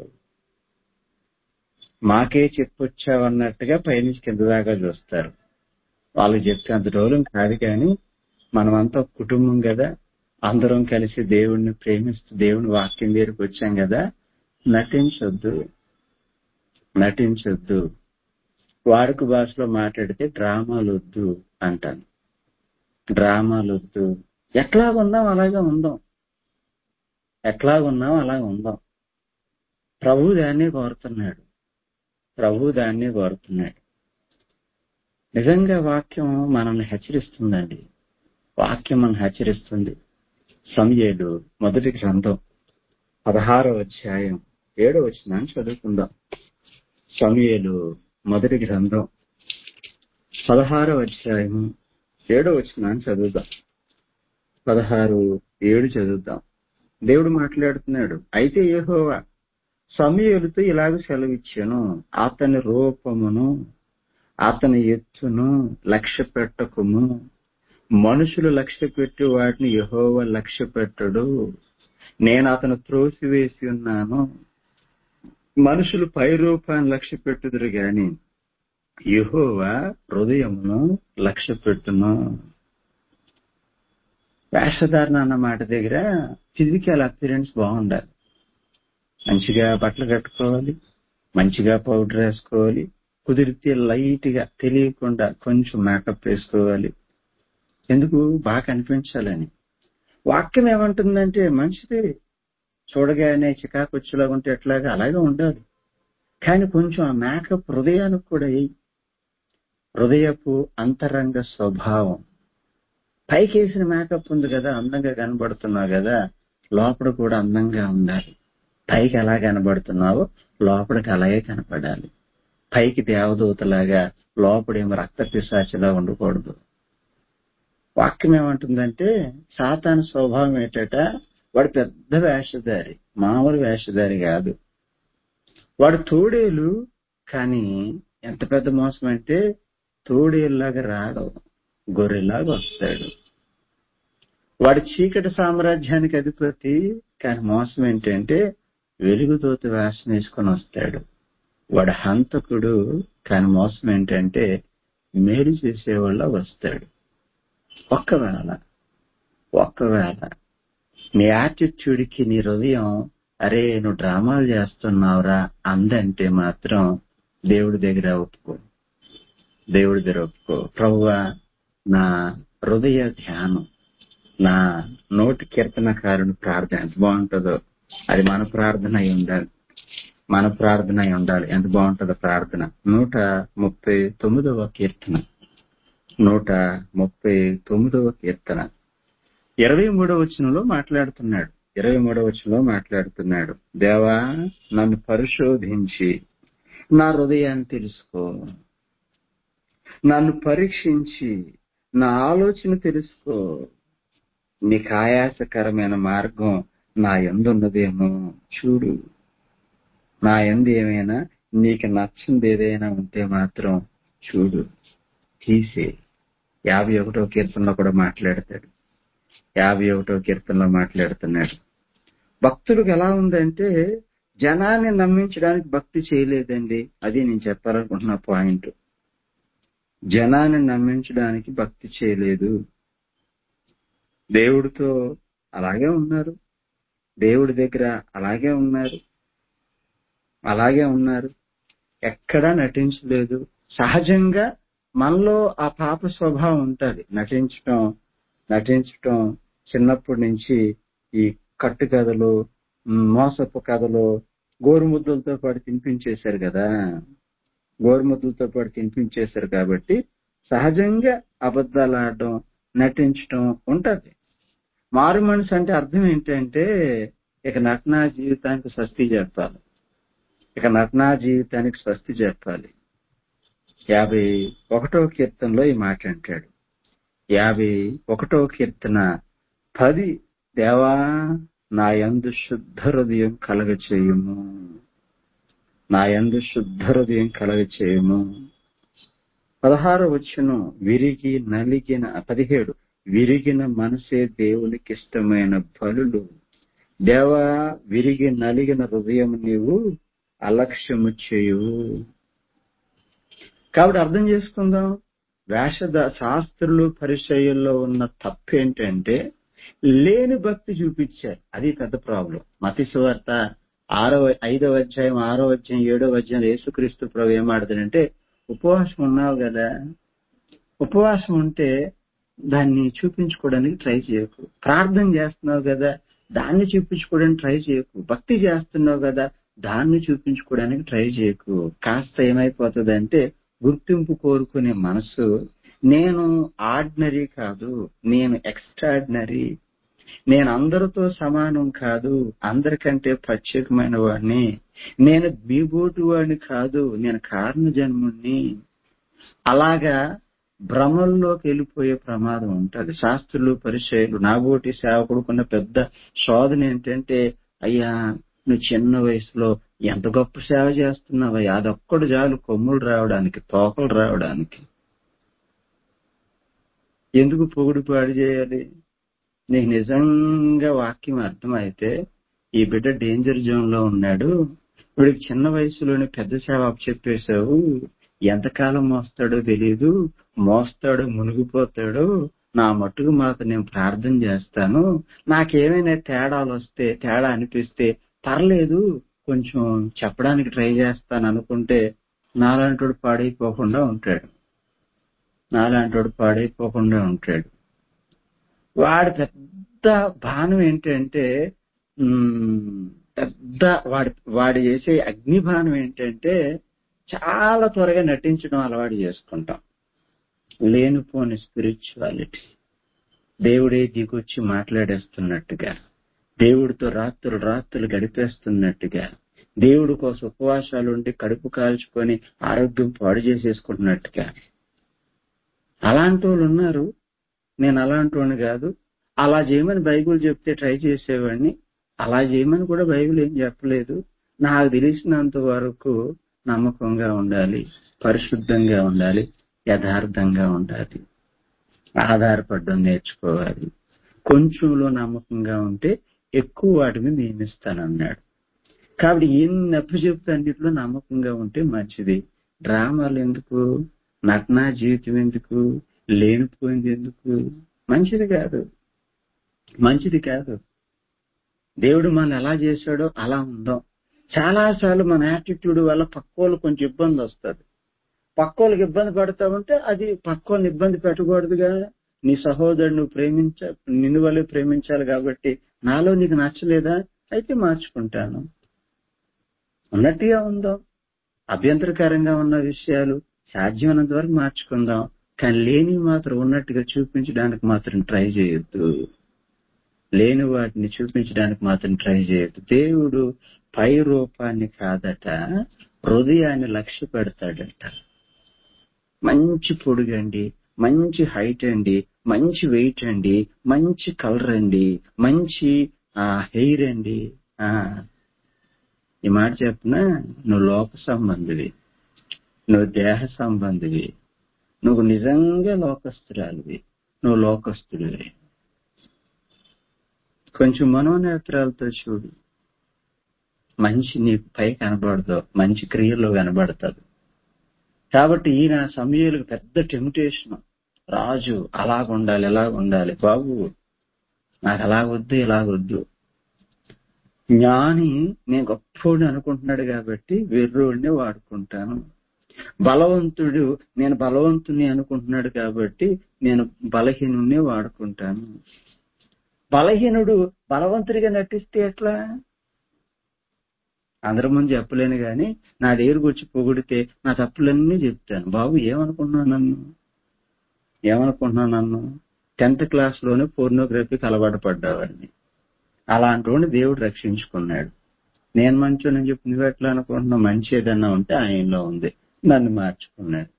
మాకే చెప్పొచ్చావన్నట్టుగా పైనుంచి కింద దాకా చూస్తారు వాళ్ళకి చెప్తే అంత దూరం కాదు కానీ మనమంతా కుటుంబం కదా అందరం కలిసి దేవుణ్ణి ప్రేమిస్తూ దేవుని వాక్యం దగ్గరికి వచ్చాం కదా నటించొద్దు నటించొద్దు వాడుక భాషలో మాట్లాడితే డ్రామాలు వద్దు అంటాను డ్రామాలు వద్దు ఎట్లా ఉందాం అలాగే ఉందాం ఎట్లా ఉన్నాం అలాగే ఉందాం ప్రభు దాన్ని కోరుతున్నాడు ప్రభు దాన్ని కోరుతున్నాడు నిజంగా వాక్యం మనల్ని హెచ్చరిస్తుందండి వాక్యం మనం హెచ్చరిస్తుంది సమయేలు మొదటి గ్రంథం పదహారో అధ్యాయం ఏడో వచ్చిన చదువుకుందాం సమయేలు మొదటి గ్రంథం పదహారో అధ్యాయం ఏడో వచ్చిన చదువుదాం పదహారు ఏడు చదువుదాం దేవుడు మాట్లాడుతున్నాడు అయితే ఏహోవా సమయలుతో ఇలాగ సెలవిచ్చాను అతని రూపమును అతని ఎత్తును లక్ష్య పెట్టకుము మనుషులు లక్ష్య పెట్టి వాటిని యహోవ లక్ష్య పెట్టడు నేను అతను త్రోసివేసి ఉన్నాను మనుషులు పై రూపాన్ని లక్ష్య పెట్టుదురు గాని యహోవా హృదయమును లక్ష్య పెట్టును వేషధారణ అన్న మాట దగ్గర ఫిజికల్ అపిరెన్స్ బాగుండాలి మంచిగా బట్టలు కట్టుకోవాలి మంచిగా పౌడర్ వేసుకోవాలి కుదిరితే లైట్ గా తెలియకుండా కొంచెం మేకప్ వేసుకోవాలి ఎందుకు బాగా కనిపించాలని వాక్యం ఏమంటుందంటే మంచిది చూడగానే చికాకొచ్చులాగా ఉంటే ఎట్లాగా అలాగే ఉండాలి కానీ కొంచెం ఆ మేకప్ హృదయానికి కూడా వేయి హృదయపు అంతరంగ స్వభావం పైకి వేసిన మేకప్ ఉంది కదా అందంగా కనబడుతున్నావు కదా లోపల కూడా అందంగా ఉండాలి పైకి ఎలా కనబడుతున్నావో లోపలికి అలాగే కనపడాలి పైకి దేవదూతలాగా లోపడేమో రక్త పిశాచిలా ఉండకూడదు వాక్యం ఏమంటుందంటే సాతాను స్వభావం ఏంటట వాడు పెద్ద వేషధారి మామూలు వేషధారి కాదు వాడు తోడేలు కానీ ఎంత పెద్ద మోసం అంటే తోడేలులాగా రాడు గొర్రెలాగా వస్తాడు వాడు చీకటి సామ్రాజ్యానికి అధిపతి కానీ మోసం ఏంటంటే వెలుగుతోటి వేషం వేసుకొని వస్తాడు వాడు హంతకుడు కానీ మోసం ఏంటంటే మేలు చేసేవాళ్ళ వస్తాడు ఒక్కవేళ ఒక్కవేళ నీ యాటిట్యూడ్కి నీ హృదయం అరే నువ్వు డ్రామాలు చేస్తున్నావురా అందంటే మాత్రం దేవుడి దగ్గర ఒప్పుకో దేవుడి దగ్గర ఒప్పుకో ప్రభువా నా హృదయ ధ్యానం నా నోటి కీర్తనకారుని ప్రార్థన ఎంత బాగుంటుందో అది మన ప్రార్థన అయి ఉండాలి మన ప్రార్థన అయి ఉండాలి ఎంత బాగుంటుందో ప్రార్థన నూట ముప్పై తొమ్మిదవ కీర్తన నూట ముప్పై తొమ్మిదవ కీర్తన ఇరవై మూడవ వచనంలో మాట్లాడుతున్నాడు ఇరవై మూడవ వచనంలో మాట్లాడుతున్నాడు దేవా నన్ను పరిశోధించి నా హృదయాన్ని తెలుసుకో నన్ను పరీక్షించి నా ఆలోచన తెలుసుకో నీకు ఆయాసకరమైన మార్గం నా ఎందున్నదేమో చూడు నా ఎందు ఏమైనా నీకు నచ్చింది ఏదైనా ఉంటే మాత్రం చూడు తీసే యాభై ఒకటో కీర్తనలో కూడా మాట్లాడతాడు యాభై ఒకటో కీర్తనలో మాట్లాడుతున్నాడు భక్తులకు ఎలా ఉందంటే జనాన్ని నమ్మించడానికి భక్తి చేయలేదండి అది నేను చెప్పాలనుకుంటున్న పాయింట్ జనాన్ని నమ్మించడానికి భక్తి చేయలేదు దేవుడితో అలాగే ఉన్నారు దేవుడి దగ్గర అలాగే ఉన్నారు అలాగే ఉన్నారు ఎక్కడా నటించలేదు సహజంగా మనలో ఆ పాప స్వభావం ఉంటది నటించటం నటించటం చిన్నప్పటి నుంచి ఈ కట్టు కథలు మ్, మోసపు కథలు గోరుముద్దలతో పాటు తినిపించేశారు కదా గోరుముద్దలతో పాటు తినిపించేశారు కాబట్టి సహజంగా అబద్ధాలు ఆడటం నటించటం ఉంటది మారు మనసు అంటే అర్థం ఏంటంటే ఇక నటనా జీవితానికి స్వస్తి చెప్పాలి ఇక నటనా జీవితానికి స్వస్తి చెప్పాలి యాభై ఒకటో కీర్తనలో ఈ మాట అంటాడు యాభై ఒకటో కీర్తన పది దేవా నా యందు శుద్ధ హృదయం కలగ చేయుము నా యందు శుద్ధ హృదయం కలగ చేయుము పదహారు వచ్చును విరిగి నలిగిన పదిహేడు విరిగిన మనసే దేవునికి ఇష్టమైన బలులు దేవా విరిగి నలిగిన హృదయం నీవు అలక్ష్యము చేయు కాబట్టి అర్థం చేసుకుందాం వేషద శాస్త్రులు పరిచయంలో ఉన్న తప్పు ఏంటంటే లేని భక్తి చూపించారు అది పెద్ద ప్రాబ్లం మతి సువార్త ఆరో ఐదవ అధ్యాయం ఆరో అధ్యాయం ఏడో అధ్యాయం యేసుక్రీస్తు ప్రభు ఏమాడతాడంటే ఉపవాసం ఉన్నావు కదా ఉపవాసం ఉంటే దాన్ని చూపించుకోవడానికి ట్రై చేయకు ప్రార్థన చేస్తున్నావు కదా దాన్ని చూపించుకోవడానికి ట్రై చేయకు భక్తి చేస్తున్నావు కదా దాన్ని చూపించుకోవడానికి ట్రై చేయకు కాస్త ఏమైపోతుంది అంటే గుర్తింపు కోరుకునే మనసు నేను ఆర్డినరీ కాదు నేను ఎక్స్ట్రాడినరీ నేను అందరితో సమానం కాదు అందరికంటే ప్రత్యేకమైన వాడిని నేను బీబోటు వాడిని కాదు నేను కారణ జన్ముణ్ణి అలాగా భ్రమల్లోకి వెళ్ళిపోయే ప్రమాదం ఉంటది శాస్త్రులు పరిచయాలు నాబోటి సేవకుడుకున్న పెద్ద శోధన ఏంటంటే అయ్యా నువ్వు చిన్న వయసులో ఎంత గొప్ప సేవ చేస్తున్నావయ్యా అదొక్కడు చాలు కొమ్ములు రావడానికి తోకలు రావడానికి ఎందుకు పొగుడు పాడు చేయాలి నీకు నిజంగా వాక్యం అర్థమైతే ఈ బిడ్డ డేంజర్ జోన్ లో ఉన్నాడు వీడికి చిన్న వయసులోనే పెద్ద సేవ చెప్పేశావు ఎంతకాలం మోస్తాడో తెలియదు మోస్తాడో మునిగిపోతాడో నా మట్టుకు మాత్రం నేను ప్రార్థన చేస్తాను నాకేమైనా తేడాలు వస్తే తేడా అనిపిస్తే పర్లేదు కొంచెం చెప్పడానికి ట్రై చేస్తాను అనుకుంటే నాలాంటోడు పాడైపోకుండా ఉంటాడు నాలాంటోడు పాడైపోకుండా ఉంటాడు వాడి పెద్ద బాణం ఏంటంటే ఉమ్, పెద్ద వాడి వాడు చేసే అగ్ని బాణం ఏంటంటే చాలా త్వరగా నటించడం అలవాటు చేసుకుంటాం లేనిపోని స్పిరిచువాలిటీ దేవుడే దిగొచ్చి మాట్లాడేస్తున్నట్టుగా దేవుడితో రాత్రులు రాత్రులు గడిపేస్తున్నట్టుగా దేవుడి కోసం ఉపవాసాలు ఉండి కడుపు కాల్చుకొని ఆరోగ్యం పాడు చేసేసుకుంటున్నట్టుగా అలాంటి వాళ్ళు ఉన్నారు నేను అలాంటి వాడిని కాదు అలా చేయమని బైబిల్ చెప్తే ట్రై చేసేవాడిని అలా చేయమని కూడా బైబిల్ ఏం చెప్పలేదు నాకు తెలిసినంత వరకు నమ్మకంగా ఉండాలి పరిశుద్ధంగా ఉండాలి యథార్థంగా ఉండాలి ఆధారపడడం నేర్చుకోవాలి కొంచెంలో నమ్మకంగా ఉంటే ఎక్కువ వాటి మీద నియమిస్తానన్నాడు కాబట్టి ఎన్ని అప్పచెప్తే అన్నింటిలో నమ్మకంగా ఉంటే మంచిది డ్రామాలు ఎందుకు నగ్నా జీవితం ఎందుకు లేనిపోయింది ఎందుకు మంచిది కాదు మంచిది కాదు దేవుడు మనం ఎలా చేశాడో అలా ఉందాం చాలా సార్లు మన యాటిట్యూడ్ వల్ల పక్కోళ్ళు కొంచెం ఇబ్బంది వస్తుంది పక్కోళ్ళకి ఇబ్బంది పడతా ఉంటే అది పక్కోళ్ళని ఇబ్బంది పెట్టకూడదుగా నీ సహోదరుడు నువ్వు ప్రేమించ నిన్ను వల్లే ప్రేమించాలి కాబట్టి నాలో నీకు నచ్చలేదా అయితే మార్చుకుంటాను ఉన్నట్టుగా ఉందాం అభ్యంతరకరంగా ఉన్న విషయాలు సాధ్యమైనంత వరకు మార్చుకుందాం కానీ లేని మాత్రం ఉన్నట్టుగా చూపించడానికి మాత్రం ట్రై చేయొద్దు లేని వాటిని చూపించడానికి మాత్రం ట్రై చేయొద్దు దేవుడు పై రూపాన్ని కాదట హృదయాన్ని లక్ష్య పెడతాడట మంచి పొడుగండి మంచి హైట్ అండి మంచి వెయిట్ అండి మంచి కలర్ అండి మంచి హెయిర్ అండి ఆ ఈ మాట చెప్పిన నువ్వు లోక సంబంధివి నువ్వు దేహ సంబంధివి నువ్వు నిజంగా లోకస్తురాలివి నువ్వు లోకస్తుడివి కొంచెం మనోనేత్రాలతో చూడు మంచి నీకు పై కనబడదు మంచి క్రియల్లో కనబడుతుంది కాబట్టి ఈయన సమయాలకు పెద్ద టెంప్టేషన్ రాజు అలాగుండాలి ఎలాగుండాలి బాబు నాకు అలాగొద్దు ఇలాగొద్దు జ్ఞాని నేను గొప్పోడిని అనుకుంటున్నాడు కాబట్టి వెర్రోడిని వాడుకుంటాను బలవంతుడు నేను బలవంతుని అనుకుంటున్నాడు కాబట్టి నేను బలహీనుని వాడుకుంటాను బలహీనుడు బలవంతుడిగా నటిస్తే ఎట్లా అందరి ముందు చెప్పలేను గాని నా దగ్గరకు వచ్చి పొగిడితే నా తప్పులన్నీ చెప్తాను బాబు ఏమనుకుంటున్నాను నన్ను ఏమనుకుంటున్నాను నన్ను టెన్త్ క్లాస్ లోనే పోర్నోగ్రఫీకి అలవాటు పడ్డావాడిని అలాంటి వాడిని దేవుడు రక్షించుకున్నాడు నేను మంచోనని చెప్పి నువ్వు ఎట్లా అనుకుంటున్నావు మంచి ఏదన్నా ఉంటే ఆయనలో ఉంది నన్ను మార్చుకున్నాడు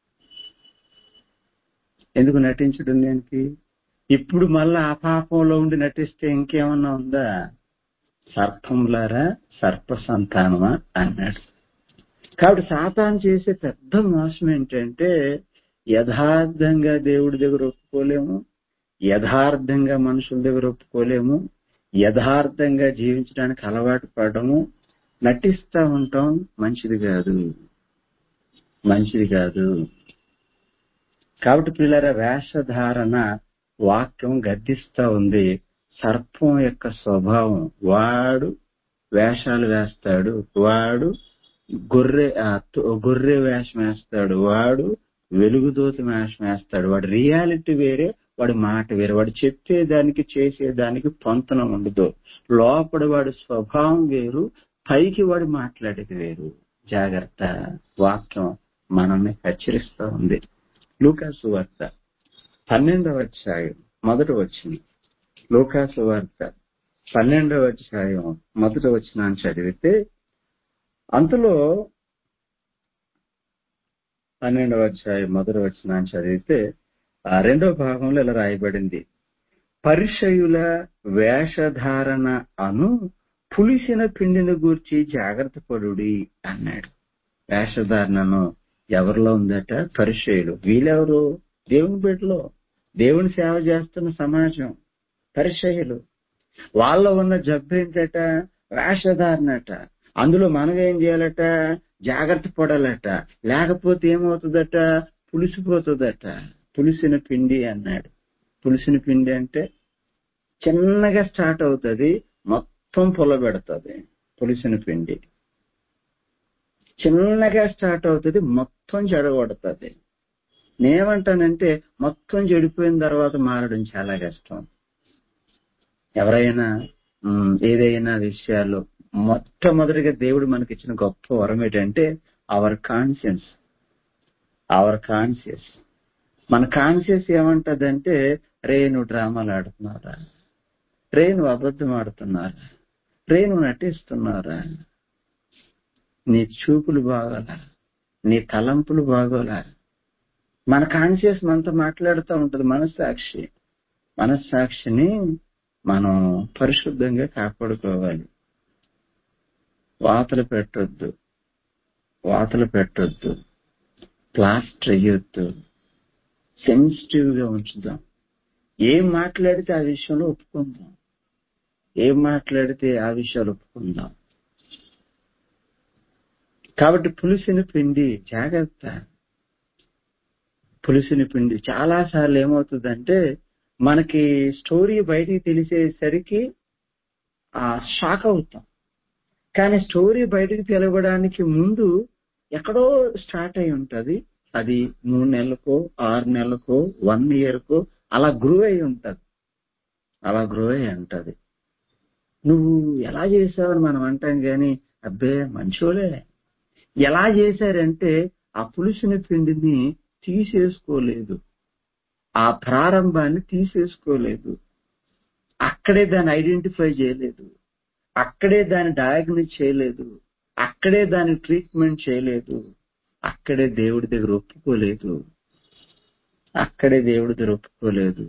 ఎందుకు నటించడం దేనికి ఇప్పుడు మళ్ళా ఆ పాపంలో ఉండి నటిస్తే ఇంకేమన్నా ఉందా సర్పంలారా సర్ప సంతానమా అన్నాడు కాబట్టి సాతాను చేసే పెద్ద మోసం ఏంటంటే యథార్థంగా దేవుడి దగ్గర ఒప్పుకోలేము యథార్థంగా మనుషుల దగ్గర ఒప్పుకోలేము యథార్థంగా జీవించడానికి అలవాటు పడము నటిస్తా ఉంటాం మంచిది కాదు మంచిది కాదు కాబట్టి పిల్లల వేషధారణ వాక్యం గద్దిస్తా ఉంది సర్పం యొక్క స్వభావం వాడు వేషాలు వేస్తాడు వాడు గొర్రె ఆ తో- గొర్రె వేషం వేస్తాడు వాడు వెలుగుదోతి వేషం వేస్తాడు వాడి రియాలిటీ వేరే వాడి మాట వేరే వాడు చెప్పేదానికి చేసేదానికి పొంతన ఉండదు లోపల వాడి స్వభావం వేరు పైకి వాడు మాట్లాడేది వేరు జాగ్రత్త వాక్యం మనల్ని హెచ్చరిస్తా ఉంది లూకాసు వార్త పన్నెండవ అధ్యాయం మొదటి వచ్చింది లూకాసు వార్త పన్నెండవ అధ్యాయం మొదట వచ్చిన చదివితే అంతలో పన్నెండవ అధ్యాయం మొదటి వచ్చిన చదివితే ఆ రెండవ భాగంలో ఇలా రాయబడింది పరిచయుల వేషధారణ అను పులిసిన పిండిని గూర్చి జాగ్రత్త పడుడి అన్నాడు వేషధారణను ఎవరిలో ఉందట పరిచయులు వీళ్ళెవరు దేవుని బిడ్డలో దేవుని సేవ చేస్తున్న సమాజం పరిచయులు వాళ్ళ ఉన్న జబ్బు ఏంటట వేషధారణట అందులో మనం ఏం చేయాలట జాగ్రత్త పడాలట లేకపోతే ఏమవుతుందట పులిసిపోతుందట పులిసిన పిండి అన్నాడు పులిసిన పిండి అంటే చిన్నగా స్టార్ట్ అవుతుంది మొత్తం పులబెడుతుంది పులిసిన పిండి చిన్నగా స్టార్ట్ అవుతుంది మొత్తం చెడగొడుతుంది నేనేమంటానంటే మొత్తం చెడిపోయిన తర్వాత మారడం చాలా కష్టం ఎవరైనా ఉమ్, ఏదైనా విషయాల్లో మొట్టమొదటిగా దేవుడు మనకి ఇచ్చిన గొప్ప వరం ఏంటంటే అవర్ కాన్షియన్స్ అవర్ కాన్షియస్ మన కాన్షియస్ ఏమంటదంటే రే నువ్వు డ్రామాలు ఆడుతున్నారా రే నువ్వు అబద్ధం ఆడుతున్నారా రే నువ్వు నటిస్తున్నారా నీ చూపులు బాగోలా నీ తలంపులు బాగోలా మన కాన్షియస్ మనతో మాట్లాడుతూ ఉంటది మనస్సాక్షి మనస్సాక్షిని మనం పరిశుద్ధంగా కాపాడుకోవాలి వాతలు పెట్టొద్దు వాతలు పెట్టొద్దు ప్లాస్టర్ వేయొద్దు సెన్సిటివ్ గా ఉంచుదాం ఏం మాట్లాడితే ఆ విషయంలో ఒప్పుకుందాం ఏం మాట్లాడితే ఆ విషయాలు ఒప్పుకుందాం కాబట్టి పులుసుని పిండి జాగ్రత్త పులుసుని పిండి చాలా సార్లు ఏమవుతుందంటే మనకి స్టోరీ బయటికి తెలిసేసరికి ఆ షాక్ అవుతాం కానీ స్టోరీ బయటకు తెలవడానికి ముందు ఎక్కడో స్టార్ట్ అయి ఉంటది అది మూడు నెలలకో ఆరు నెలలకో వన్ ఇయర్కో అలా గ్రో అయి ఉంటది అలా గ్రో అయి ఉంటది నువ్వు ఎలా చేసావని మనం అంటాం గాని అబ్బే మంచోలే ఎలా చేశారంటే ఆ పులుసుని పిండిని తీసేసుకోలేదు ఆ ప్రారంభాన్ని తీసేసుకోలేదు అక్కడే దాన్ని ఐడెంటిఫై చేయలేదు అక్కడే దాన్ని డయాగ్నోస్ చేయలేదు అక్కడే దాని ట్రీట్మెంట్ చేయలేదు అక్కడే దేవుడి దగ్గర ఒప్పుకోలేదు అక్కడే దేవుడి దగ్గర ఒప్పుకోలేదు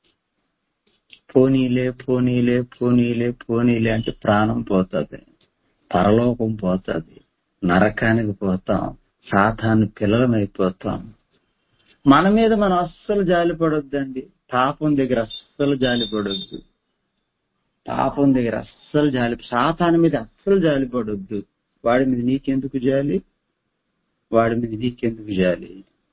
పోనీలే పోనీలే పోనీలే పోనీలే అంటే ప్రాణం పోతుంది పరలోకం పోతుంది నరకానికి పోతాం సాతాను పిల్లలమైపోతాం మన మీద మనం అస్సలు జాలిపడొద్దండి పాపం దగ్గర అస్సలు జాలిపడొద్దు పాపం దగ్గర అస్సలు జాలి సాతాను మీద అస్సలు జాలిపడొద్దు వాడి మీద నీకెందుకు జాలి వాడి మీద నీకెందుకు జాలి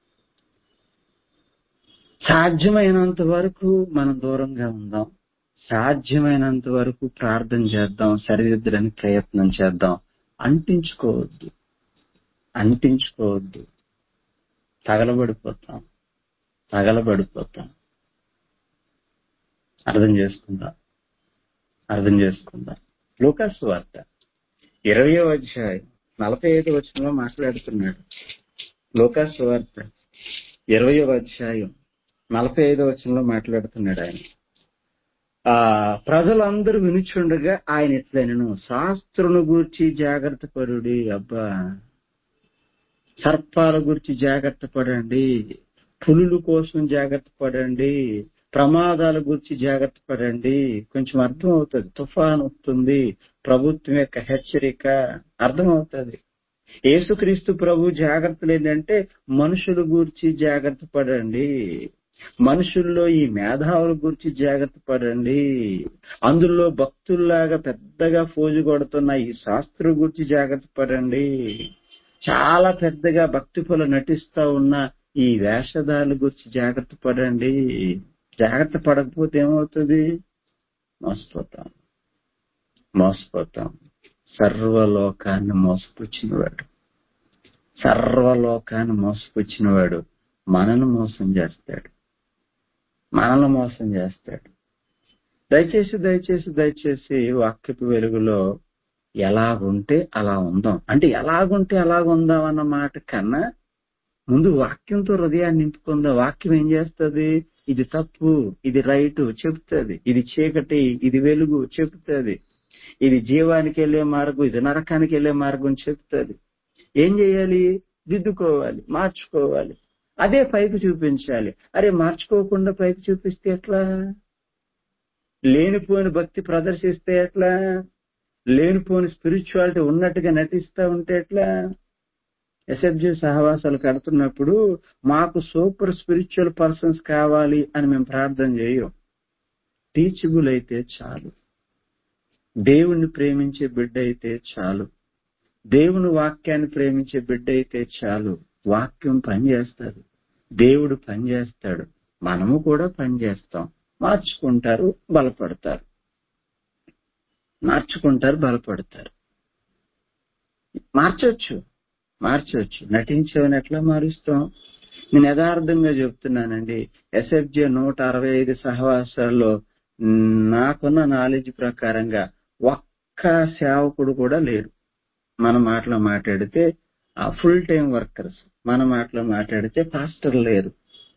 సాధ్యమైనంత వరకు మనం దూరంగా ఉందాం సాధ్యమైనంత వరకు ప్రార్థన చేద్దాం సరిదిద్దడానికి ప్రయత్నం చేద్దాం అంటించుకోవద్దు అంటించుకోవద్దు తగలబడిపోతాం తగలబడిపోతాం అర్థం చేసుకుందాం అర్థం చేసుకుందాం లూకాస్ వార్త ఇరవయో అధ్యాయం నలభై ఐదు వచనంలో మాట్లాడుతున్నాడు లూకాస్ వార్త ఇరవయో అధ్యాయం నలభై ఐదో వచనంలో మాట్లాడుతున్నాడు ఆయన ఆ ప్రజలందరూ వినుచుండగా ఆయన ఎట్లనను శాస్త్రుని గూర్చి జాగ్రత్త పరుడి అబ్బా సర్పాల గురించి జాగ్రత్త పడండి పులుల కోసం జాగ్రత్త పడండి ప్రమాదాల గురించి జాగ్రత్త పడండి కొంచెం అర్థం అవుతుంది తుఫాన్ వస్తుంది ప్రభుత్వం యొక్క హెచ్చరిక అర్థం అవుతుంది యేసుక్రీస్తు ప్రభు జాగ్రత్తలు ఏంటంటే మనుషుల గురించి జాగ్రత్త పడండి మనుషుల్లో ఈ మేధావుల గురించి జాగ్రత్త పడండి అందులో భక్తుల్లాగా పెద్దగా ఫోజు కొడుతున్న ఈ శాస్త్రుల గురించి జాగ్రత్త పడండి చాలా పెద్దగా భక్తి పొల నటిస్తా ఉన్న ఈ వేషధారుల గురించి జాగ్రత్త పడండి జాగ్రత్త పడకపోతే ఏమవుతుంది మోసపోతాం మోసపోతాం సర్వలోకాన్ని మోసపుచ్చినవాడు సర్వలోకాన్ని మోసపుచ్చినవాడు మనను మోసం చేస్తాడు మనల్ని మోసం చేస్తాడు దయచేసి దయచేసి దయచేసి వాక్యపు వెలుగులో ఎలాగుంటే అలా ఉందాం అంటే ఎలాగుంటే అలాగుందాం అన్న మాట కన్నా ముందు వాక్యంతో హృదయాన్ని నింపుకుందాం వాక్యం ఏం చేస్తుంది ఇది తప్పు ఇది రైట్ చెప్తుంది ఇది చీకటి ఇది వెలుగు చెప్తుంది ఇది జీవానికి వెళ్లే మార్గం ఇది నరకానికి వెళ్లే మార్గం చెప్తుంది ఏం చేయాలి దిద్దుకోవాలి మార్చుకోవాలి అదే పైకి చూపించాలి అరే మార్చుకోకుండా పైకి చూపిస్తే ఎట్లా లేనిపోని భక్తి ప్రదర్శిస్తే ఎట్లా లేనిపోని స్పిరిచువాలిటీ ఉన్నట్టుగా నటిస్తా ఉంటే ఎట్లా ఎస్ఎఫ్జి సహవాసాలు కడుతున్నప్పుడు మాకు సూపర్ స్పిరిచువల్ పర్సన్స్ కావాలి అని మేము ప్రార్థన చేయం టీచబుల్ అయితే చాలు దేవుణ్ణి ప్రేమించే బిడ్డ అయితే చాలు దేవుని వాక్యాన్ని ప్రేమించే బిడ్డ అయితే చాలు వాక్యం పనిచేస్తుంది దేవుడు పనిచేస్తాడు మనము కూడా పనిచేస్తాం మార్చుకుంటారు బలపడతారు మార్చుకుంటారు బలపడతారు మార్చొచ్చు మార్చొచ్చు నటించవని ఎట్లా మారుస్తాం నేను యథార్థంగా చెప్తున్నానండి ఎస్ఎఫ్జే నూట అరవై ఐదు సహవాసాల్లో నాకున్న నాలెడ్జ్ ప్రకారంగా ఒక్క సేవకుడు కూడా లేరు మన మాటలో మాట్లాడితే ఫుల్ టైం వర్కర్స్ మన మాటలో మాట్లాడితే పాస్టర్ లేరు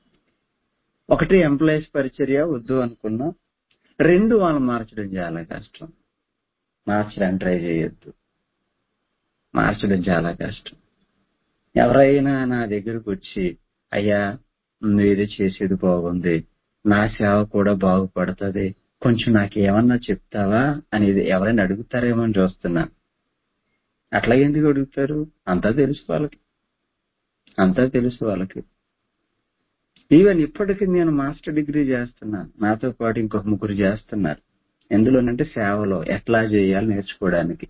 ఒకటి ఎంప్లాయీస్ పరిచర్య వద్దు అనుకున్నాం రెండు వాళ్ళు మార్చడం చాలా కష్టం మార్చడానికి ట్రై చేయొద్దు మార్చడం చాలా కష్టం ఎవరైనా నా దగ్గరకు వచ్చి అయ్యా నువ్వేదో చేసేది బాగుంది నా సేవ కూడా బాగుపడుతుంది కొంచెం నాకు ఏమన్నా చెప్తావా అనేది ఎవరైనా అడుగుతారేమో అని చూస్తున్నా అట్లా ఎందుకు అడుగుతారు అంతా తెలుసు వాళ్ళకి అంతా తెలుసు వాళ్ళకి ఈవెన్ ఇప్పటికీ నేను మాస్టర్ డిగ్రీ చేస్తున్నాను నాతో పాటు ఇంకొక ముగ్గురు చేస్తున్నారు ఎందులోనంటే సేవలో ఎట్లా చేయాలి నేర్చుకోవడానికి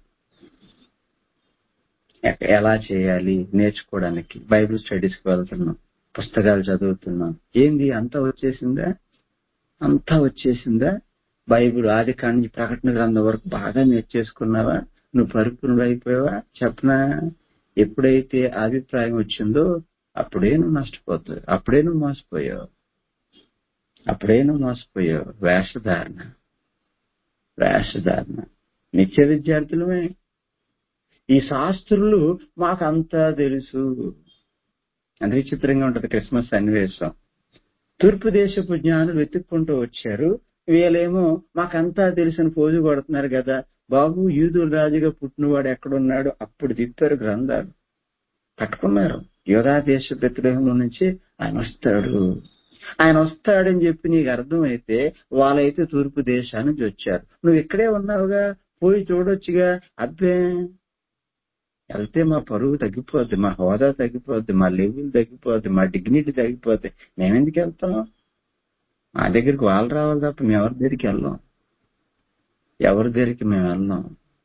ఎ- ఎలా చేయాలి నేర్చుకోవడానికి బైబిల్ స్టడీస్కి వెళ్తున్నాం పుస్తకాలు చదువుతున్నాం ఏంది అంతా వచ్చేసిందా అంతా వచ్చేసిందా బైబిల్ ఆది కాడి నుంచి ప్రకటన గ్రంథం వరకు బాగా నేర్చేసుకున్నావా నువ్వు పరిపూర్ణుడు అయిపోయావా చెప్పనా ఎప్పుడైతే అభిప్రాయం వచ్చిందో అప్పుడే నువ్వు నష్టపోతావు అప్పుడే నువ్వు మోసపోయావు అప్పుడే నువ్వు మోసపోయావు వేషధారణ వేషధారణ నిత్య విద్యార్థులమే ఈ శాస్త్రులు మాకంతా తెలుసు అంటే విచిత్రంగా ఉంటది క్రిస్మస్ సన్నివేశం తూర్పు దేశపు జ్ఞానులు వెతుక్కుంటూ వచ్చారు వీళ్ళేమో మాకంతా తెలిసిన పోజు కొడుతున్నారు కదా బాబు యూదుల రాజుగా పుట్టినవాడు ఎక్కడున్నాడు అప్పుడు తిప్పారు గ్రంథాలు పట్టుకున్నారు యోధా దేశ ప్రతిగ్రహంలో నుంచి ఆయన వస్తాడు ఆయన వస్తాడని చెప్పి నీకు అర్థమైతే వాళ్ళైతే తూర్పు దేశాన్ని నుంచి వచ్చారు నువ్వు ఇక్కడే ఉన్నావుగా పోయి చూడొచ్చుగా అబ్బే వెళ్తే మా పరువు తగ్గిపోద్ది మా హోదా తగ్గిపోద్ది మా లెవెల్ తగ్గిపోద్ది మా డిగ్నిటీ తగ్గిపోద్ది మేమెందుకు వెళ్తాం మా దగ్గరికి వాళ్ళు రావాలి తప్ప మేము ఎవరి దగ్గరికి వెళ్ళాం ఎవరి దగ్గరికి మేము వెళ్ళాం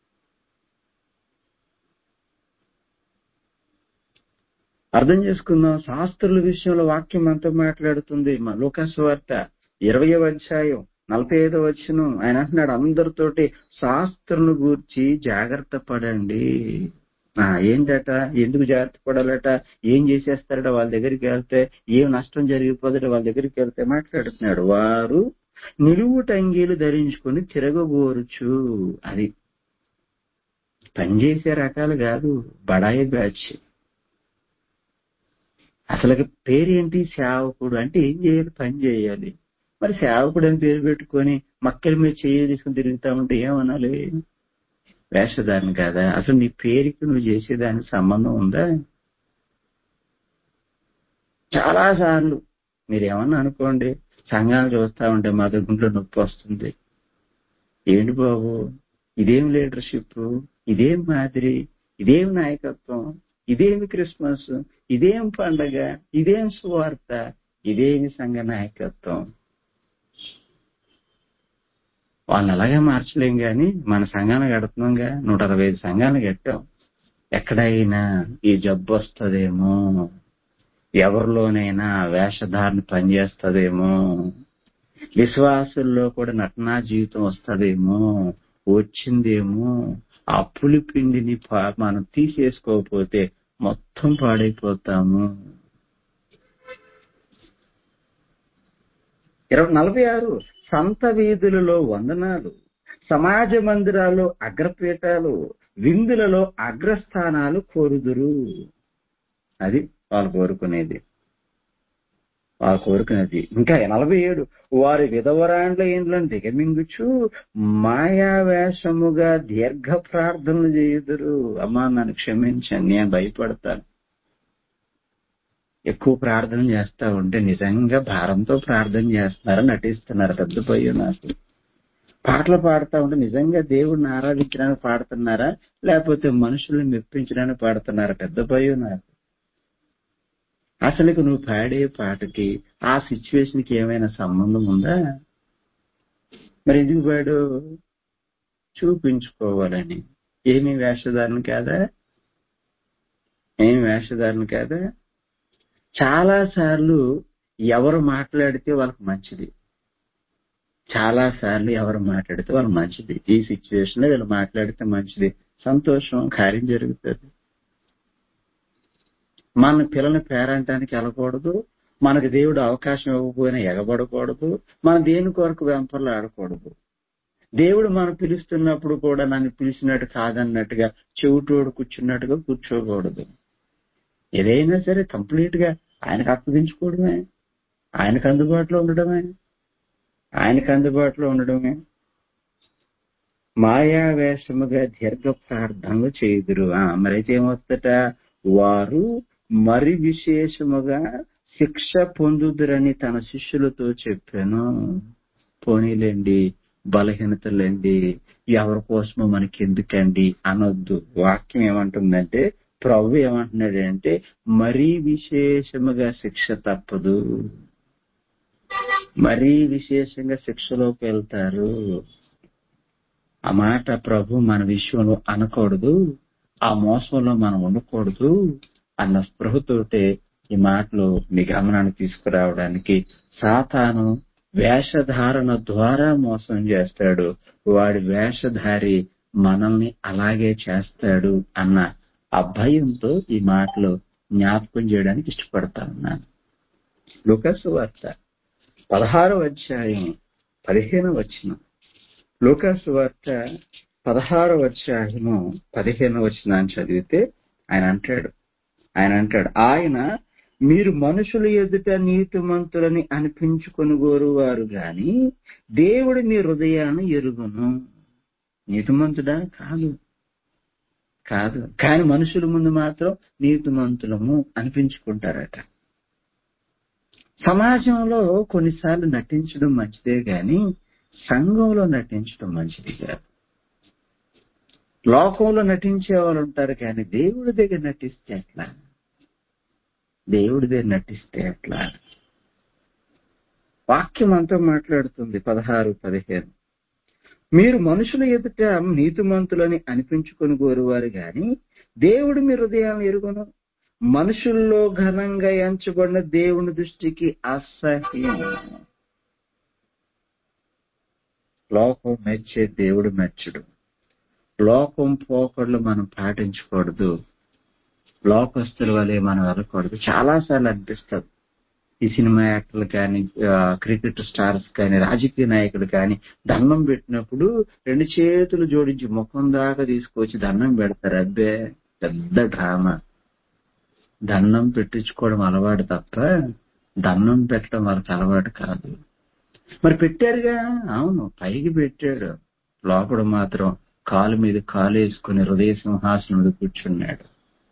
అర్థం చేసుకుందాం శాస్త్రుల విషయంలో వాక్యం అంతా మాట్లాడుతుంది మా లోకాసు వార్త ఇరవై అధ్యాయం నలభై ఐదో వచ్చిన ఆయన అంటున్నాడు అందరితోటి శాస్త్రులను గూర్చి జాగ్రత్త పడండి ఆ, ఏంటట ఎందుకు జాగ్రత్త పడాలట ఏం చేసేస్తారట వాళ్ళ దగ్గరికి వెళ్తే ఏం నష్టం జరిగిపోదట వాళ్ళ దగ్గరికి వెళ్తే మాట్లాడుతున్నాడు వారు నిలువు టంగీలు ధరించుకొని తిరగబోరుచు అది పనిచేసే రకాలు కాదు బడాయి బ్యాచ్ అసలు పేరేంటి సేవకుడు అంటే ఏం చేయాలి పని చేయాలి మరి సేవకుడు అని పేరు పెట్టుకొని మక్కల మీద చేయి తీసుకుని తిరుగుతా ఉంటే ఏమనాలి వేషధారణ కాదా అసలు నీ పేరుకి నువ్వు చేసేదానికి సంబంధం ఉందా చాలా సార్లు మీరు ఏమన్నా అనుకోండి సంఘాలు చూస్తా ఉంటే మా గుంట్లో నొప్పి వస్తుంది ఏంటి బాబు ఇదేం లీడర్షిప్ ఇదేం మాదిరి ఇదేం నాయకత్వం ఇదేమి క్రిస్మస్ ఇదేం పండగ ఇదేం సువార్త ఇదేమి సంఘ నాయకత్వం వాళ్ళని అలాగే మార్చలేం గాని మన సంఘాన్ని కడుతున్నాంగా నూట అరవై ఐదు సంఘాలు కట్టాం ఎక్కడైనా ఈ జబ్బు వస్తుందేమో ఎవరిలోనైనా వేషధారణ పనిచేస్తుందేమో విశ్వాసుల్లో కూడా నటనా జీవితం వస్తుందేమో వచ్చిందేమో ఆ పులిపిండిని పా- మనం తీసేసుకోకపోతే మొత్తం పాడైపోతాము ఇరవై నలభై ఆరు సంత వీధులలో వందనాలు సమాజ మందిరాల్లో అగ్రపీఠాలు విందులలో అగ్రస్థానాలు కోరుదురు అది వాళ్ళు కోరుకునేది వాళ్ళు కోరుకునేది ఇంకా నలభై ఏడు వారి విధవరాండ్ల ఇండ్లను దిగమింగుచు మాయా వేషముగా దీర్ఘ ప్రార్థనలు చేయుదురు అమ్మా నన్ను క్షమించండి నేను భయపడతాను ఎక్కువ ప్రార్థన చేస్తా ఉంటే నిజంగా భారంతో ప్రార్థన చేస్తున్నారని నటిస్తున్నారు పెద్ద పోయి నాకు పాటలు పాడుతా ఉంటే నిజంగా దేవుడిని ఆరాధించడానికి పాడుతున్నారా లేకపోతే మనుషుల్ని మెప్పించడానికి పాడుతున్నారా పెద్ద భయం నాకు అసలుకి నువ్వు పాడే పాటకి ఆ సిచ్యువేషన్ కి ఏమైనా సంబంధం ఉందా మరి ఎందుకు పాడు చూపించుకోవాలని ఏమీ వేషధారణ కాదా ఏమి వేషధారణ కాదా చాలా సార్లు ఎవరు మాట్లాడితే వాళ్ళకి మంచిది చాలా సార్లు ఎవరు మాట్లాడితే వాళ్ళు మంచిది ఈ సిచ్యువేషన్ లో వీళ్ళు మాట్లాడితే మంచిది సంతోషం కార్యం జరుగుతుంది మన పిల్లల్ని పేరంటానికి వెళ్ళకూడదు మనకు దేవుడు అవకాశం ఇవ్వకపోయినా ఎగబడకూడదు మన దేని కొరకు వెంపర్లు ఆడకూడదు దేవుడు మనం పిలుస్తున్నప్పుడు కూడా నన్ను పిలిచినట్టు కాదన్నట్టుగా చెవిటోడు కూర్చున్నట్టుగా కూర్చోకూడదు ఏదైనా సరే కంప్లీట్ గా ఆయనకు అప్పగించుకోవడమే ఆయనకు అందుబాటులో ఉండడమే ఆయనకు అందుబాటులో ఉండడమే మాయా వేషముగా దీర్ఘ ప్రార్థనలు చేయుదురు ఆ, మరైతే ఏమొస్తట వారు మరి విశేషముగా శిక్ష పొందుదురని తన శిష్యులతో చెప్పాను పోనీలేండి బలహీనతలండి ఎవరి కోసమో మనకి ఎందుకండి అనొద్దు వాక్యం ఏమంటుందంటే ప్రభు ఏమంటున్నాడంటే మరీ విశేషముగా శిక్ష తప్పదు మరీ విశేషంగా శిక్షలోకి వెళ్తారు ఆ మాట ప్రభు మన విషయంలో అనకూడదు ఆ మోసంలో మనం ఉండకూడదు అన్న స్పృహతోటే ఈ మాటలు మీ గమనానికి తీసుకురావడానికి సాతాను వేషధారణ ద్వారా మోసం చేస్తాడు వాడి వేషధారి మనల్ని అలాగే చేస్తాడు అన్న ఆ భయంతో ఈ మాటలు జ్ఞాపకం చేయడానికి ఇష్టపడతా ఉన్నాను లుకస్ వార్త పదహారవ అధ్యాయం పదిహేను వచ్చిన లూకాసు వార్త పదహారవ అధ్యాయము పదిహేను వచ్చిన చదివితే ఆయన అంటాడు ఆయన అంటాడు ఆయన మీరు మనుషుల ఎదుట నీతిమంతులని అనిపించుకొని వారు గాని దేవుడు మీ హృదయాన్ని ఎరుగును నీతిమంతుడా కాదు కాదు కానీ మనుషుల ముందు మాత్రం నీతిమంతులము అనిపించుకుంటారట సమాజంలో కొన్నిసార్లు నటించడం మంచిదే గాని సంఘంలో నటించడం మంచిది కాదు లోకంలో నటించే వాళ్ళు ఉంటారు కానీ దేవుడి దగ్గర నటిస్తే ఎట్లా దేవుడి దగ్గర నటిస్తే ఎట్లా వాక్యం అంతా మాట్లాడుతుంది పదహారు పదిహేను మీరు మనుషుల ఎదుట నీతిమంతులని అనిపించుకొని కోరువారు గాని దేవుడు మీ హృదయాలను ఎరుగును మనుషుల్లో ఘనంగా ఎంచబడిన దేవుని దృష్టికి అసహ్యం లోకం మెచ్చే దేవుడు మెచ్చడు లోకం పోకడలు మనం పాటించకూడదు లోకస్తుల వలె మనం వెళ్ళకూడదు చాలా సార్లు అనిపిస్తుంది ఈ సినిమా యాక్టర్లు కానీ క్రికెట్ స్టార్స్ కానీ రాజకీయ నాయకులు కానీ దండం పెట్టినప్పుడు రెండు చేతులు జోడించి ముఖం దాకా తీసుకొచ్చి దండం పెడతారు అబ్బే పెద్ద డ్రామా దండం పెట్టించుకోవడం అలవాటు తప్ప దండం పెట్టడం వాళ్ళకి అలవాటు కాదు మరి పెట్టారుగా అవును పైకి పెట్టాడు లోపల మాత్రం కాలు మీద కాలు వేసుకుని హృదయ సింహాసనం మీద కూర్చున్నాడు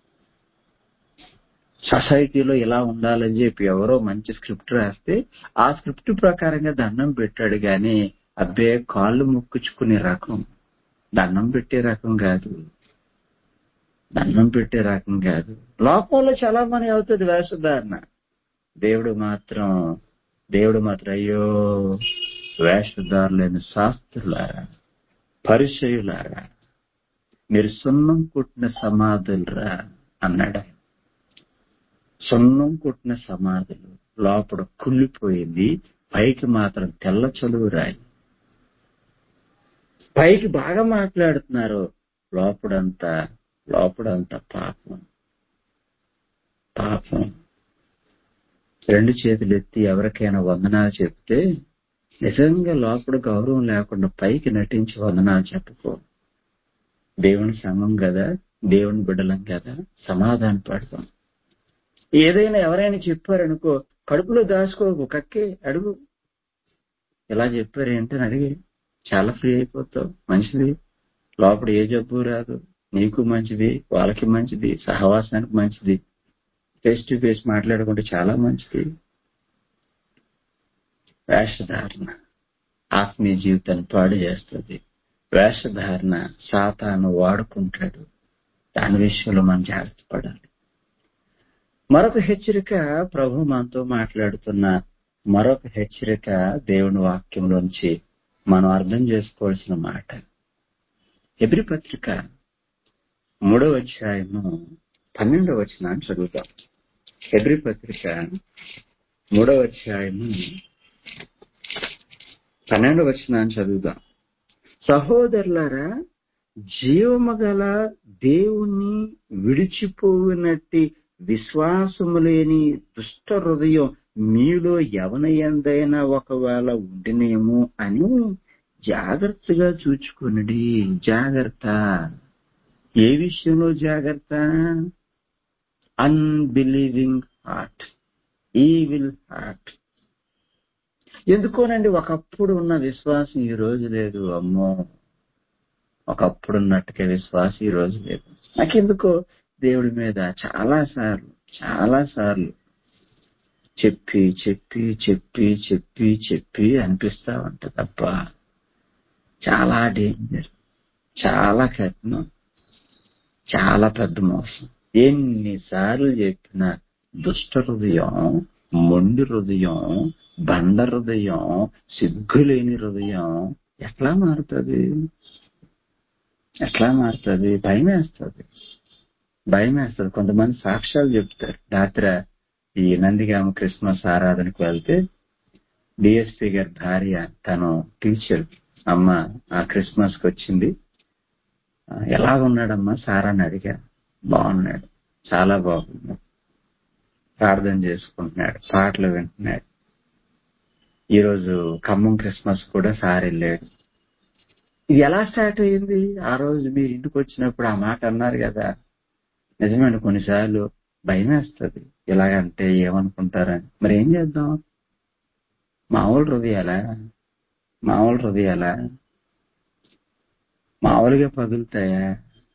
సొసైటీలో ఇలా ఉండాలని చెప్పి ఎవరో మంచి స్క్రిప్ట్ రాస్తే ఆ స్క్రిప్ట్ ప్రకారంగా దండం పెట్టాడు గాని అబ్బే కాళ్ళు ముక్కుచుకునే రకం దండం పెట్టే రకం కాదు దండం పెట్టే రకం కాదు లోకంలో చాలా మంది అవుతుంది వేషధారణ దేవుడు మాత్రం దేవుడు మాత్రం అయ్యో వేషధారులైన శాస్త్రులారా పరిచయులారా మీరు సున్నం కుట్టిన సమాధులరా అన్నాడు ఆయన సున్నం కుట్టిన సమాధులు లోపల కుళ్ళిపోయింది పైకి మాత్రం తెల్ల చలువు రాయి పైకి బాగా మాట్లాడుతున్నారు లోపడంతా లోపడంతా పాపం పాపం రెండు చేతులు ఎత్తి ఎవరికైనా వందనాలు చెప్తే నిజంగా లోపల గౌరవం లేకుండా పైకి నటించి వందనాలు చెప్పుకో దేవుని సంఘం కదా దేవుని బిడ్డలం కదా సమాధాన పడతాం ఏదైనా ఎవరైనా చెప్పారనుకో కడుపులో దాచుకోకు కక్కే అడుగు ఇలా చెప్పారేంటి అని అడిగి చాలా ఫ్రీ అయిపోతావు మంచిది లోపల ఏ జబ్బు రాదు నీకు మంచిది వాళ్ళకి మంచిది సహవాసానికి మంచిది ఫేస్ టు ఫేస్ మాట్లాడుకుంటే చాలా మంచిది వేషధారణ ఆత్మీయ జీవితాన్ని పాడు చేస్తుంది వేషధారణ సాతాను వాడుకుంటాడు దాని విషయంలో మనం జాగ్రత్త పడాలి మరొక హెచ్చరిక ప్రభు మనతో మాట్లాడుతున్న మరొక హెచ్చరిక దేవుని వాక్యంలోంచి మనం అర్థం చేసుకోవాల్సిన మాట ఎబ్రి పత్రిక మూడవ అధ్యాయము పన్నెండవ వచ్చిన చదువుతాం ఎబ్రి పత్రిక మూడవ అధ్యాయము పన్నెండవ వచ్చిన చదువుదాం సహోదరులారా జీవము గల దేవుణ్ణి విడిచిపోయినట్టి విశ్వాసము లేని దుష్ట హృదయం మీలో ఎవన ఎందైనా ఒకవేళ ఉండినేమో అని జాగ్రత్తగా చూచుకునడి జాగ్రత్త ఏ విషయంలో జాగ్రత్త అన్బిలీవింగ్ హార్ట్ ఈవిల్ హార్ట్ ఎందుకోనండి ఒకప్పుడు ఉన్న విశ్వాసం ఈ రోజు లేదు అమ్మో ఒకప్పుడు ఉన్నట్టుగా విశ్వాసం ఈ రోజు లేదు నాకెందుకో దేవుడి మీద చాలా సార్లు చాలా సార్లు చెప్పి చెప్పి చెప్పి చెప్పి చెప్పి అనిపిస్తా ఉంట తప్ప చాలా డేంజర్ చాలా కఠినం చాలా పెద్ద మోసం ఎన్నిసార్లు చెప్పినా దుష్ట హృదయం మొండి హృదయం బండ హృదయం సిగ్గులేని హృదయం ఎట్లా మారుతుంది ఎట్లా మారుతుంది భయం వేస్తుంది భయం వేస్తుంది కొంతమంది సాక్ష్యాలు చెప్తారు రాత్రి ఈ నందిగామ క్రిస్మస్ ఆరాధనకు వెళ్తే డిఎస్పి గారి భార్య తను టీచర్ అమ్మ ఆ క్రిస్మస్ కి వచ్చింది ఆ, ఎలా ఉన్నాడమ్మా సార్ అని అడిగా బాగున్నాడు చాలా బాగున్నాడు ప్రార్థన చేసుకుంటున్నాడు పాటలు వింటున్నాడు ఈరోజు ఖమ్మం క్రిస్మస్ కూడా సార్ వెళ్ళాడు ఇది ఎలా స్టార్ట్ అయ్యింది ఆ రోజు మీరు ఇంటికి వచ్చినప్పుడు ఆ మాట అన్నారు కదా నిజమైన కొన్నిసార్లు భయం వేస్తుంది ఇలాగంటే ఏమనుకుంటారని మరి ఏం చేద్దాం మామూలు హృదయాలా మామూలు హృదయాలా మామూలుగా పగులుతాయా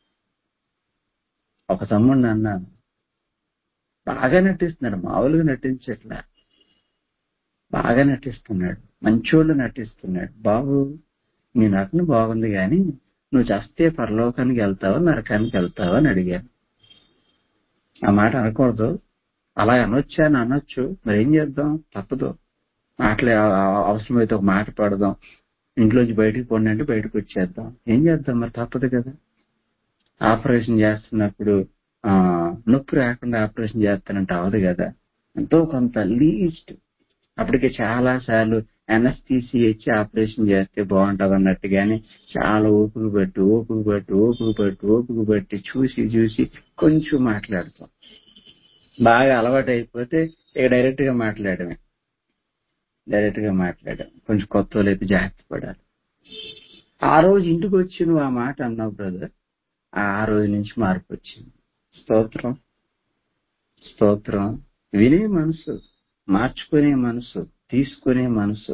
ఒక తమ్ముడిని అన్నాను బాగా నటిస్తున్నాడు మామూలుగా నటించట్లా బాగా నటిస్తున్నాడు మంచోళ్ళు నటిస్తున్నాడు బాబు నీ నటన బాగుంది కానీ నువ్వు చస్తే పరలోకానికి వెళ్తావా నరకానికి వెళ్తావా అని అడిగాను ఆ మాట అనకూడదు అలా అనొచ్చా అని అనొచ్చు మరి ఏం చేద్దాం తప్పదు మాటలే ఆ- ఆ- అవసరమైతే ఒక మాట పడదాం ఇంట్లోంచి బయటికి పోండి అంటే బయటకు వచ్చేద్దాం ఏం చేద్దాం మరి తప్పదు కదా ఆపరేషన్ చేస్తున్నప్పుడు ఆ నొప్పి రాకుండా ఆపరేషన్ చేస్తానంటే అవదు కదా ఎంతో కొంత లీస్ట్ అప్పటికే చాలా సార్లు ఎన్ఎస్టీసీ ఇచ్చి ఆపరేషన్ చేస్తే బాగుంటది అన్నట్టుగానే చాలా ఓపిక పట్టి ఓపిక పట్టి ఓపిక పట్టి ఓపిక పట్టి చూసి చూసి కొంచెం మాట్లాడతాం బాగా అలవాటు అయిపోతే ఇక డైరెక్ట్ గా మాట్లాడమే డైరెక్ట్ గా మాట్లాడాం కొంచెం కొత్త వాళ్ళైతే జాగ్రత్త పడాలి ఆ రోజు ఇంటికి వచ్చి నువ్వు ఆ మాట అన్నావు బ్రదర్ ఆ రోజు నుంచి మార్పు వచ్చింది స్తోత్రం స్తోత్రం వినే మనసు మార్చుకునే మనసు తీసుకునే మనసు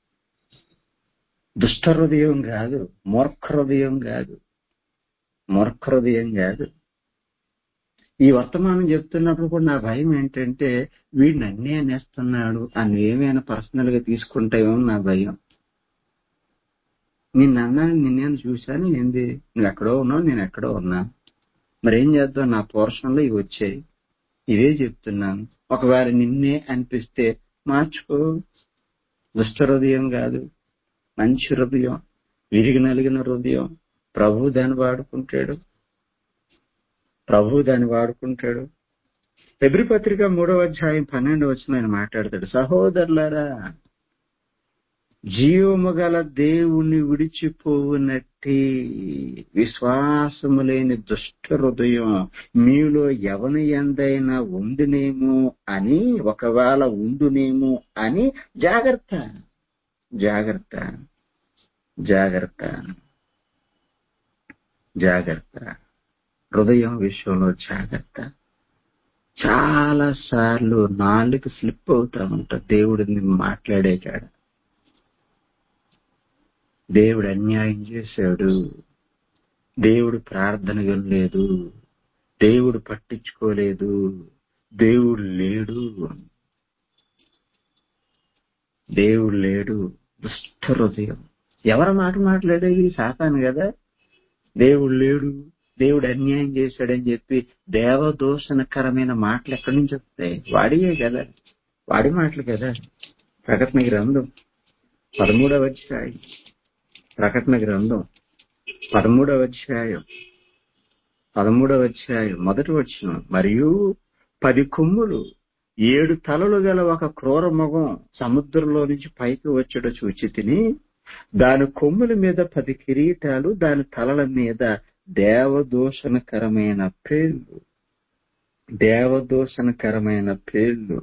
దుష్ట హృదయం కాదు మూర్ఖ హృదయం కాదు మూర్ఖ హృదయం కాదు ఈ వర్తమానం చెప్తున్నప్పుడు కూడా నా భయం ఏంటంటే వీడు నన్నే అనేస్తున్నాడు అని ఏమైనా పర్సనల్ గా తీసుకుంటాయేమో నా భయం నిన్న అన్నాను నిన్నేను చూశాను ఏంది నువ్వు ఎక్కడో ఉన్నావు నేను ఎక్కడో ఉన్నా మరి ఏం చేద్దాం నా పోర్షన్లో ఇవి వచ్చాయి ఇవే చెప్తున్నాను ఒకవేళ నిన్నే అనిపిస్తే మార్చుకో దుష్ట హృదయం కాదు మంచి హృదయం విరిగి నలిగిన హృదయం ప్రభు దాన్ని వాడుకుంటాడు ప్రభు దాన్ని వాడుకుంటాడు ఫిబ్రి పత్రిక మూడవ అధ్యాయం పన్నెండు వచ్చిన ఆయన మాట్లాడతాడు సహోదరులారా జీవము గల దేవుణ్ణి విడిచిపోవునట్టి విశ్వాసము లేని దుష్ట హృదయం మీలో ఎవని ఎందైనా ఉండునేమో అని ఒకవేళ ఉండునేమో అని జాగ్రత్త జాగ్రత్త జాగ్రత్త జాగ్రత్త హృదయం విషయంలో జాగ్రత్త చాలా సార్లు నాలుగు స్లిప్ అవుతా ఉంటా దేవుడిని మాట్లాడే కాడ దేవుడు అన్యాయం చేశాడు దేవుడు ప్రార్థన వినలేదు దేవుడు పట్టించుకోలేదు దేవుడు లేడు దేవుడు లేడు దుష్ట హృదయం ఎవరి మాట మాట్లాడేది సాతాను కదా దేవుడు లేడు దేవుడు అన్యాయం చేశాడని చెప్పి దేవదూషణకరమైన మాటలు ఎక్కడి నుంచి వస్తాయి వాడియే కదా వాడి మాటలు కదా ప్రకటన గ్రంథం పదమూడవ అధ్యాయం ప్రకటన గ్రంథం పదమూడవ అధ్యాయం పదమూడవ అధ్యాయం మొదటి వచ్చిన మరియు పది కొమ్ములు ఏడు తలలు గల ఒక క్రూర మగం సముద్రంలో నుంచి పైకి వచ్చుట చూచి తిని దాని కొమ్ముల మీద పది కిరీటాలు దాని తలల మీద దేవదూషణకరమైన పేర్లు దేవదూషణకరమైన పేర్లు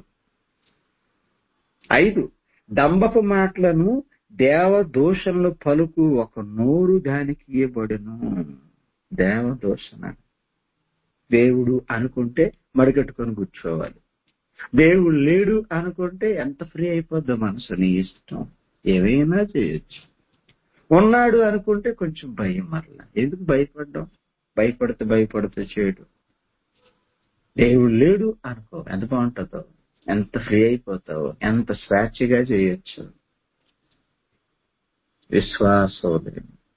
ఐదు డంబపు మాటలను దేవదూషణలు పలుకు ఒక నోరు దానికి ఇవ్వబడును దేవదూషణ దేవుడు అనుకుంటే మడికట్టుకొని కూర్చోవాలి దేవుడు లేడు అనుకుంటే ఎంత ఫ్రీ అయిపోద్దో మనసు నీ ఇష్టం ఏమైనా చేయొచ్చు ఉన్నాడు అనుకుంటే కొంచెం భయం మరలా ఎందుకు భయపడ్డాం భయపడితే భయపడితే చేయడు దేవుడు లేడు అనుకో ఎంత బాగుంటుందో ఎంత ఫ్రీ అయిపోతావో ఎంత స్వేచ్ఛగా చేయొచ్చు విశ్వాసోదయం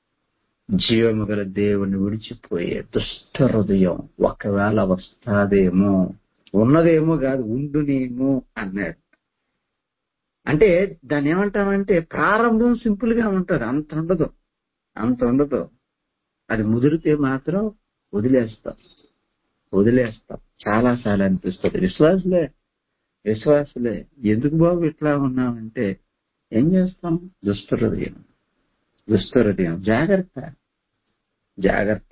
జీవము గల దేవుని విడిచిపోయే దుష్ట హృదయం ఒకవేళ వస్తాదేమో ఉన్నదేమో కాదు ఉండునేమో అన్నాడు అంటే దాన్ని ఏమంటామంటే ప్రారంభం సింపుల్ గా ఉంటది అంత ఉండదు అంత ఉండదు అది ముదిరితే మాత్రం వదిలేస్తాం వదిలేస్తాం చాలా సార్లు అనిపిస్తుంది విశ్వాసులే విశ్వాసులే ఎందుకు బాబు ఇట్లా ఉన్నామంటే ఏం చేస్తాం దుష్ట హృదయం దుష్ట హృదయం జాగ్రత్త జాగ్రత్త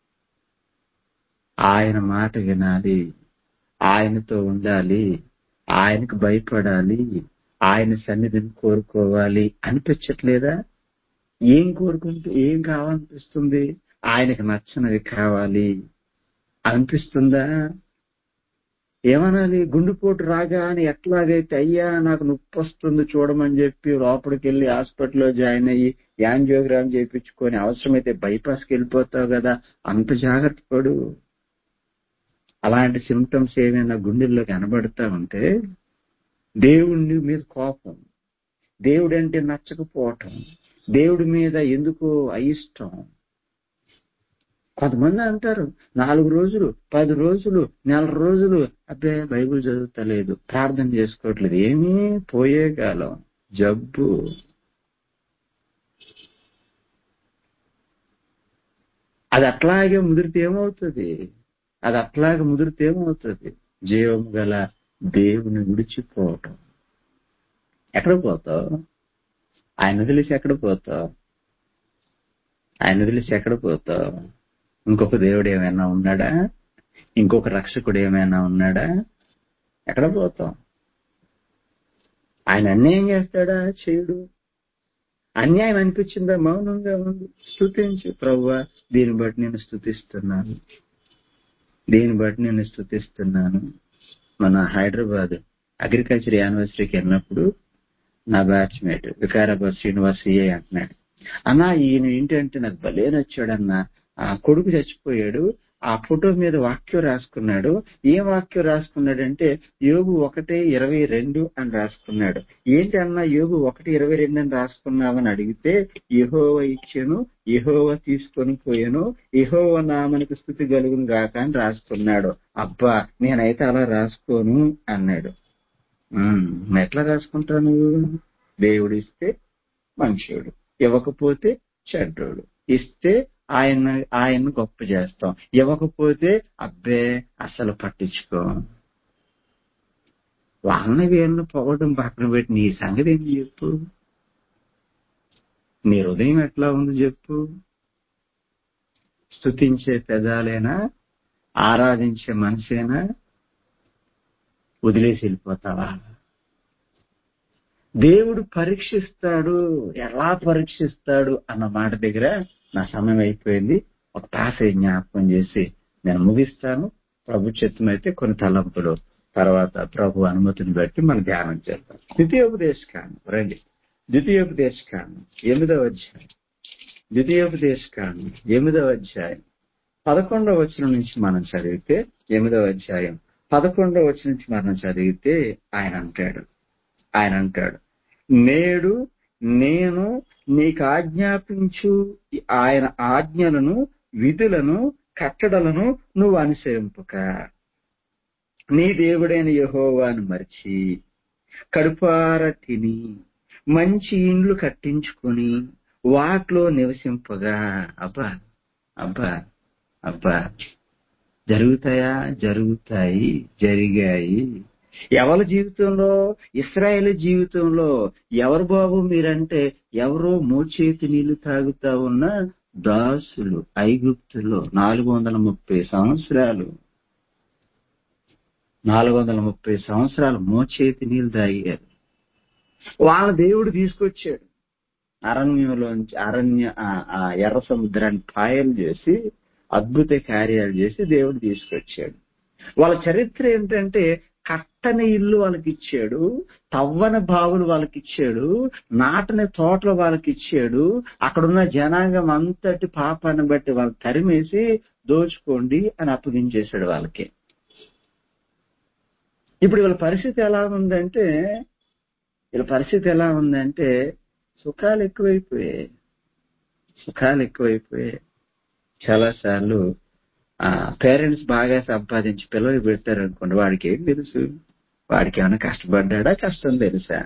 ఆయన మాట వినాలి ఆయనతో ఉండాలి ఆయనకు భయపడాలి ఆయన సన్నిధిని కోరుకోవాలి అనిపించట్లేదా ఏం కోరుకుంటూ ఏం కావాలనిపిస్తుంది ఆయనకు నచ్చినవి కావాలి అనిపిస్తుందా ఏమనాలి గుండెపోటు రాగా అని ఎట్లాగైతే అయ్యా నాకు నొప్పి వస్తుంది చూడమని చెప్పి లోపలికి వెళ్ళి హాస్పిటల్లో జాయిన్ అయ్యి యాంజియోగ్రామ్ చేయించుకొని అవసరమైతే బైపాస్కి వెళ్ళిపోతావు కదా అంత జాగ్రత్త పడు అలాంటి సిమ్టమ్స్ ఏమైనా గుండెల్లో కనబడతా ఉంటే దేవుడి మీద కోపం దేవుడంటే నచ్చకపోవటం దేవుడి మీద ఎందుకో అయిష్టం కొంతమంది అంటారు నాలుగు రోజులు పది రోజులు నెల రోజులు అబ్బే బైబిల్ చదువుతలేదు ప్రార్థన చేసుకోవట్లేదు ఏమీ పోయే కాలం జబ్బు అది అట్లాగే ముదిరితే ఏమవుతుంది అది అట్లాగే ముదిరితే ఏమవుతుంది జీవం గల దేవుని విడిచిపోవటం ఎక్కడ పోతావు ఆయన వదిలేసి ఎక్కడ పోతావు ఆయన వదిలేసి ఎక్కడ పోతావు ఇంకొక దేవుడు ఏమైనా ఉన్నాడా ఇంకొక రక్షకుడు ఏమైనా ఉన్నాడా ఎక్కడ పోతాం ఆయన అన్యాయం చేస్తాడా చేయడు అన్యాయం అనిపించిందా మౌనంగా ఉంది స్థుతించు ప్రవ్వా దీన్ని బట్టి నేను స్థుతిస్తున్నాను దీన్ని బట్టి నేను స్థుతిస్తున్నాను మన హైదరాబాద్ అగ్రికల్చర్ యూనివర్సిటీకి వెళ్ళినప్పుడు నా బ్యాచ్మేట్ వికారాబాద్ శ్రీనివాస్ ఏ అంటున్నాడు అన్నా ఈయన ఏంటంటే నాకు భలే నచ్చాడన్నా ఆ కొడుకు చచ్చిపోయాడు ఆ ఫోటో మీద వాక్యం రాసుకున్నాడు ఏ వాక్యం రాసుకున్నాడంటే యోగు ఒకటి ఇరవై రెండు అని రాసుకున్నాడు ఏంటి అన్న యోగు ఒకటి ఇరవై రెండు అని రాసుకున్నావని అడిగితే యహోవ ఇచ్చాను యహోవ తీసుకొని పోయాను యహోవ నామనికి స్థుతి కలుగును గాక అని రాసుకున్నాడు అబ్బా నేనైతే అలా రాసుకోను అన్నాడు ఉమ్, ఎట్లా రాసుకుంటాను దేవుడు ఇస్తే మంచోడు ఇవ్వకపోతే చెడ్డోడు ఇస్తే ఆయన ఆయన్ని గొప్ప చేస్తాం ఇవ్వకపోతే అబ్బే అసలు పట్టించుకో వాళ్ళని వీళ్ళని పొగడం పక్కన పెట్టి నీ సంగతి ఏంటి చెప్పు నీ హృదయం ఎట్లా ఉంది చెప్పు స్తుతించే పెదాలేనా ఆరాధించే మనసేనా వదిలేసి వెళ్ళిపోతావా దేవుడు పరీక్షిస్తాడు ఎలా పరీక్షిస్తాడు అన్న మాట దగ్గర నా సమయం అయిపోయింది ఒక పాసేజ్ జ్ఞాపకం చేసి నేను ముగిస్తాను ప్రభు చిత్తం అయితే కొన్ని తలంపులు తర్వాత ప్రభు అనుమతిని బట్టి మనం ధ్యానం చేద్దాం ద్వితీయోపదేశ కాను రండి ద్వితీయోపదేశ కాను ఎనిమిదవ అధ్యాయం ద్వితీయోపదేశ కాను ఎనిమిదవ అధ్యాయం పదకొండవ వచనం నుంచి మనం చదివితే ఎనిమిదవ అధ్యాయం పదకొండవ వచనం నుంచి మనం చదివితే ఆయన అంటాడు ఆయన అంటాడు నేడు నేను నీకు ఆజ్ఞాపించు ఆయన ఆజ్ఞలను విధులను కట్టడలను నువ్వు అనుసరింపక నీ దేవుడైన యహోవాను మరిచి కడుపార తిని మంచి ఇండ్లు కట్టించుకొని వాటిలో నివసింపగా అబ్బా అబ్బా అబ్బా జరుగుతాయా జరుగుతాయి జరిగాయి ఎవరి జీవితంలో ఇస్రాయేల్ జీవితంలో ఎవరు బాబు మీరంటే ఎవరో మోచేతి నీళ్లు తాగుతా ఉన్న దాసులు ఐగుప్తులో నాలుగు వందల ముప్పై సంవత్సరాలు నాలుగు వందల ముప్పై సంవత్సరాలు మోచేతి నీళ్లు తాగారు వాళ్ళ దేవుడు తీసుకొచ్చాడు అరణ్యంలోంచి అరణ్య ఆ- ఆ ఎర్ర సముద్రాన్ని పాయం చేసి అద్భుత కార్యాలు చేసి దేవుడు తీసుకొచ్చాడు వాళ్ళ చరిత్ర ఏంటంటే కట్టని ఇల్లు వాళ్ళకి ఇచ్చాడు తవ్వని బావులు వాళ్ళకి ఇచ్చాడు నాటని తోటలు వాళ్ళకి ఇచ్చాడు అక్కడున్న జనాంగం అంతటి పాపాన్ని బట్టి వాళ్ళు తరిమేసి దోచుకోండి అని అప్పగించేశాడు వాళ్ళకి ఇప్పుడు వీళ్ళ పరిస్థితి ఎలా ఉందంటే వీళ్ళ పరిస్థితి ఎలా ఉందంటే సుఖాలు ఎక్కువైపోయాయి సుఖాలు ఎక్కువైపోయాయి చాలా సార్లు పేరెంట్స్ బాగా సంపాదించి పిల్లలు పెడతారు అనుకోండి వాడికి ఏం తెలుసు వాడికి ఏమైనా కష్టపడ్డా కష్టం తెలుసా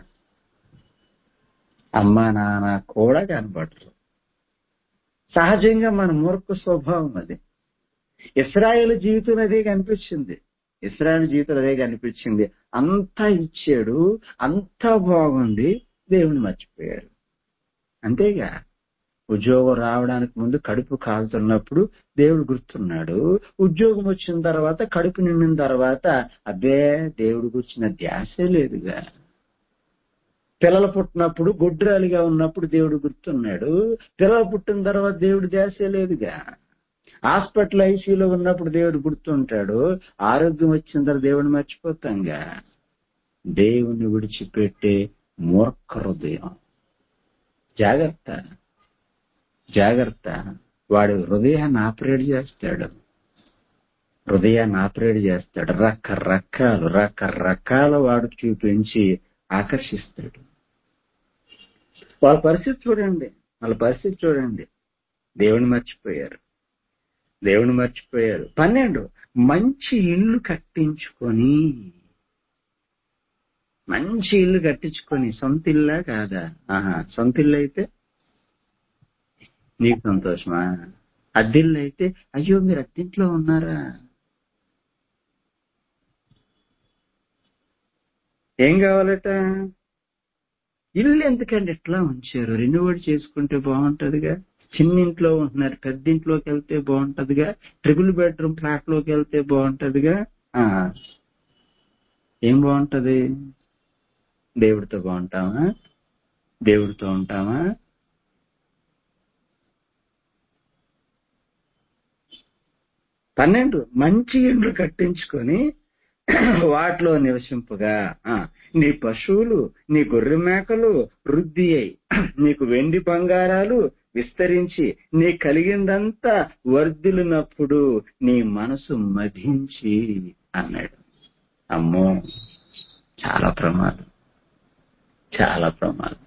అమ్మా నాన్న కూడా కనబడరు సహజంగా మన మూర్ఖ స్వభావం అది ఇస్రాయేల్ జీవితం అదే కనిపించింది ఇస్రాయేల్ జీవితం అదే కనిపించింది అంతా ఇచ్చాడు అంతా బాగుంది దేవుని మర్చిపోయాడు అంతేగా ఉద్యోగం రావడానికి ముందు కడుపు కాలుతున్నప్పుడు దేవుడు గుర్తున్నాడు ఉద్యోగం వచ్చిన తర్వాత కడుపు నిండిన తర్వాత అబ్బే దేవుడు గుర్చిన ధ్యాసే లేదుగా పిల్లలు పుట్టినప్పుడు గొడ్రాలిగా ఉన్నప్పుడు దేవుడు గుర్తున్నాడు పిల్లలు పుట్టిన తర్వాత దేవుడు ధ్యాసే లేదుగా హాస్పిటల్ ఐసీలో ఉన్నప్పుడు దేవుడు గుర్తుంటాడు ఆరోగ్యం వచ్చిన తర్వాత దేవుడిని మర్చిపోతాంగా దేవుణ్ణి విడిచిపెట్టే మూర్ఖ హృదయం జాగ్రత్త జాగ్రత్త వాడు హృదయాన్ని ఆపరేట్ చేస్తాడు హృదయాన్ని ఆపరేట్ చేస్తాడు రకరకాలు రకరకాల వాడు చూపించి ఆకర్షిస్తాడు వాళ్ళ పరిస్థితి చూడండి వాళ్ళ పరిస్థితి చూడండి దేవుని మర్చిపోయారు దేవుని మర్చిపోయారు పన్నెండు మంచి ఇల్లు కట్టించుకొని మంచి ఇల్లు కట్టించుకొని సొంత ఇల్లా కాదా ఆహా సొంత ఇల్లు అయితే నీకు సంతోషమా అద్దిల్లు అయితే అయ్యో మీరు అద్దింట్లో ఉన్నారా ఏం కావాలట ఇల్లు ఎందుకండి ఎట్లా ఉంచారు రెన్యువేట్ చేసుకుంటే బాగుంటదిగా చిన్నింట్లో ఉంటున్నారు పెద్దింట్లోకి వెళ్తే బాగుంటదిగా ట్రిపుల్ బెడ్రూమ్ ఫ్లాట్ లోకి వెళ్తే బాగుంటదిగా ఆ ఏం బాగుంటది దేవుడితో బాగుంటామా దేవుడితో ఉంటామా పన్నెండు మంచి ఇండ్లు కట్టించుకొని వాటిలో నివసింపుగా ఆ, నీ పశువులు నీ గొర్రె మేకలు వృద్ధి అయి నీకు వెండి బంగారాలు విస్తరించి నీ కలిగిందంతా వర్ధిల్లినప్పుడు నీ మనసు మధించి అన్నాడు అమ్మో చాలా ప్రమాదం చాలా ప్రమాదం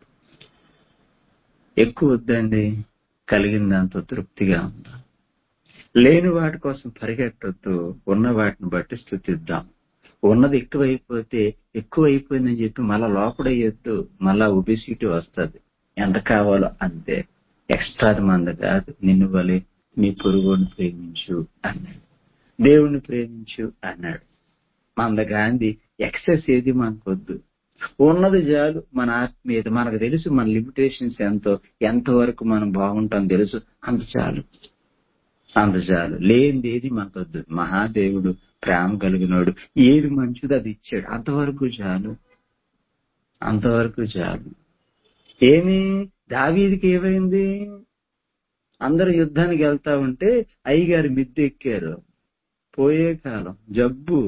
ఎక్కువ వద్దండి కలిగిందంత తృప్తిగా ఉందా లేని వాటి కోసం పరిగెట్టొద్దు ఉన్న వాటిని బట్టి స్థుతిద్దాం ఉన్నది ఎక్కువైపోతే ఎక్కువైపోయిందని చెప్పి మళ్ళా లోపడయ్యొద్దు మళ్ళా ఒబిసిటీ వస్తుంది ఎంత కావాలో అంతే ఎక్స్ట్రా మంద కాదు నిన్ను వలె నీ పొరుగుని ప్రేమించు అన్నాడు దేవుణ్ణి ప్రేమించు అన్నాడు మంద గాంధీ ఎక్సెస్ ఏది మనకొద్దు ఉన్నది చాలు మన ఆత్మీయత మనకు తెలుసు మన లిమిటేషన్స్ ఎంతో ఎంతవరకు మనం బాగుంటాం తెలుసు అంత చాలు అంత చాలు లేనిది ఏది మనకొద్దు మహాదేవుడు ప్రేమ కలిగినోడు ఏది మంచిదో అది ఇచ్చాడు అంతవరకు చాలు అంతవరకు చాలు ఏమి దావీదికి ఏమైంది అందరు యుద్ధానికి వెళ్తా ఉంటే అయ్యగారు మిద్దె ఎక్కారు పోయే కాలం జబ్బు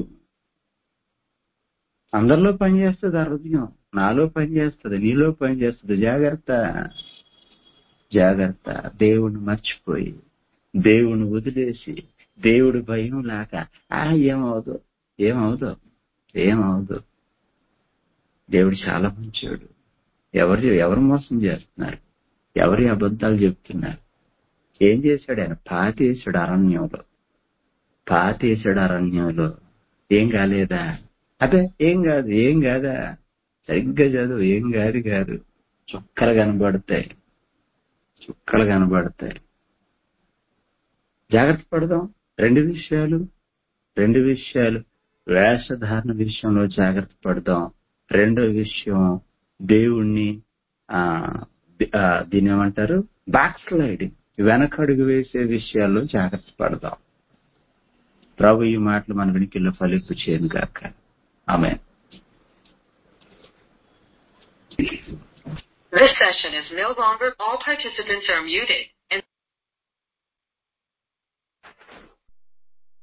అందరిలో పనిచేస్తుంది ఆ హృదయం నాలో పనిచేస్తుంది నీలో పనిచేస్తుంది జాగ్రత్త జాగ్రత్త దేవుణ్ణి మర్చిపోయి దేవుని వదిలేసి దేవుడి భయం లేక ఆ ఏమవుదు ఏమవుదు ఏమవుదు దేవుడు చాలా మంచివాడు ఎవరు ఎవరు మోసం చేస్తున్నారు ఎవరి అబద్ధాలు చెప్తున్నారు ఏం చేశాడు ఆయన పాతేశాడు అరణ్యంలో పాతేశాడు అరణ్యంలో ఏం కాలేదా అదే ఏం కాదు ఏం కాదా సరిగ్గా చదువు ఏం కాదు కాదు చుక్కలు కనబడతాయి చుక్కలు కనబడతాయి జాగ్రత్త పడదాం రెండు విషయాలు రెండు విషయాలు వేషధారణ విషయంలో జాగ్రత్త పడదాం రెండో విషయం దేవుణ్ణి ఆ ది- ఆ, దీన్ని ఏమంటారు బ్యాక్ స్లైడింగ్ వెనకడుగు వేసే విషయాల్లో జాగ్రత్త పడదాం ప్రభు ఈ మాటలు మన వెనుకల్లో ఫలింపు చేయను గాక ఆమె This session is no longer all participants are muted.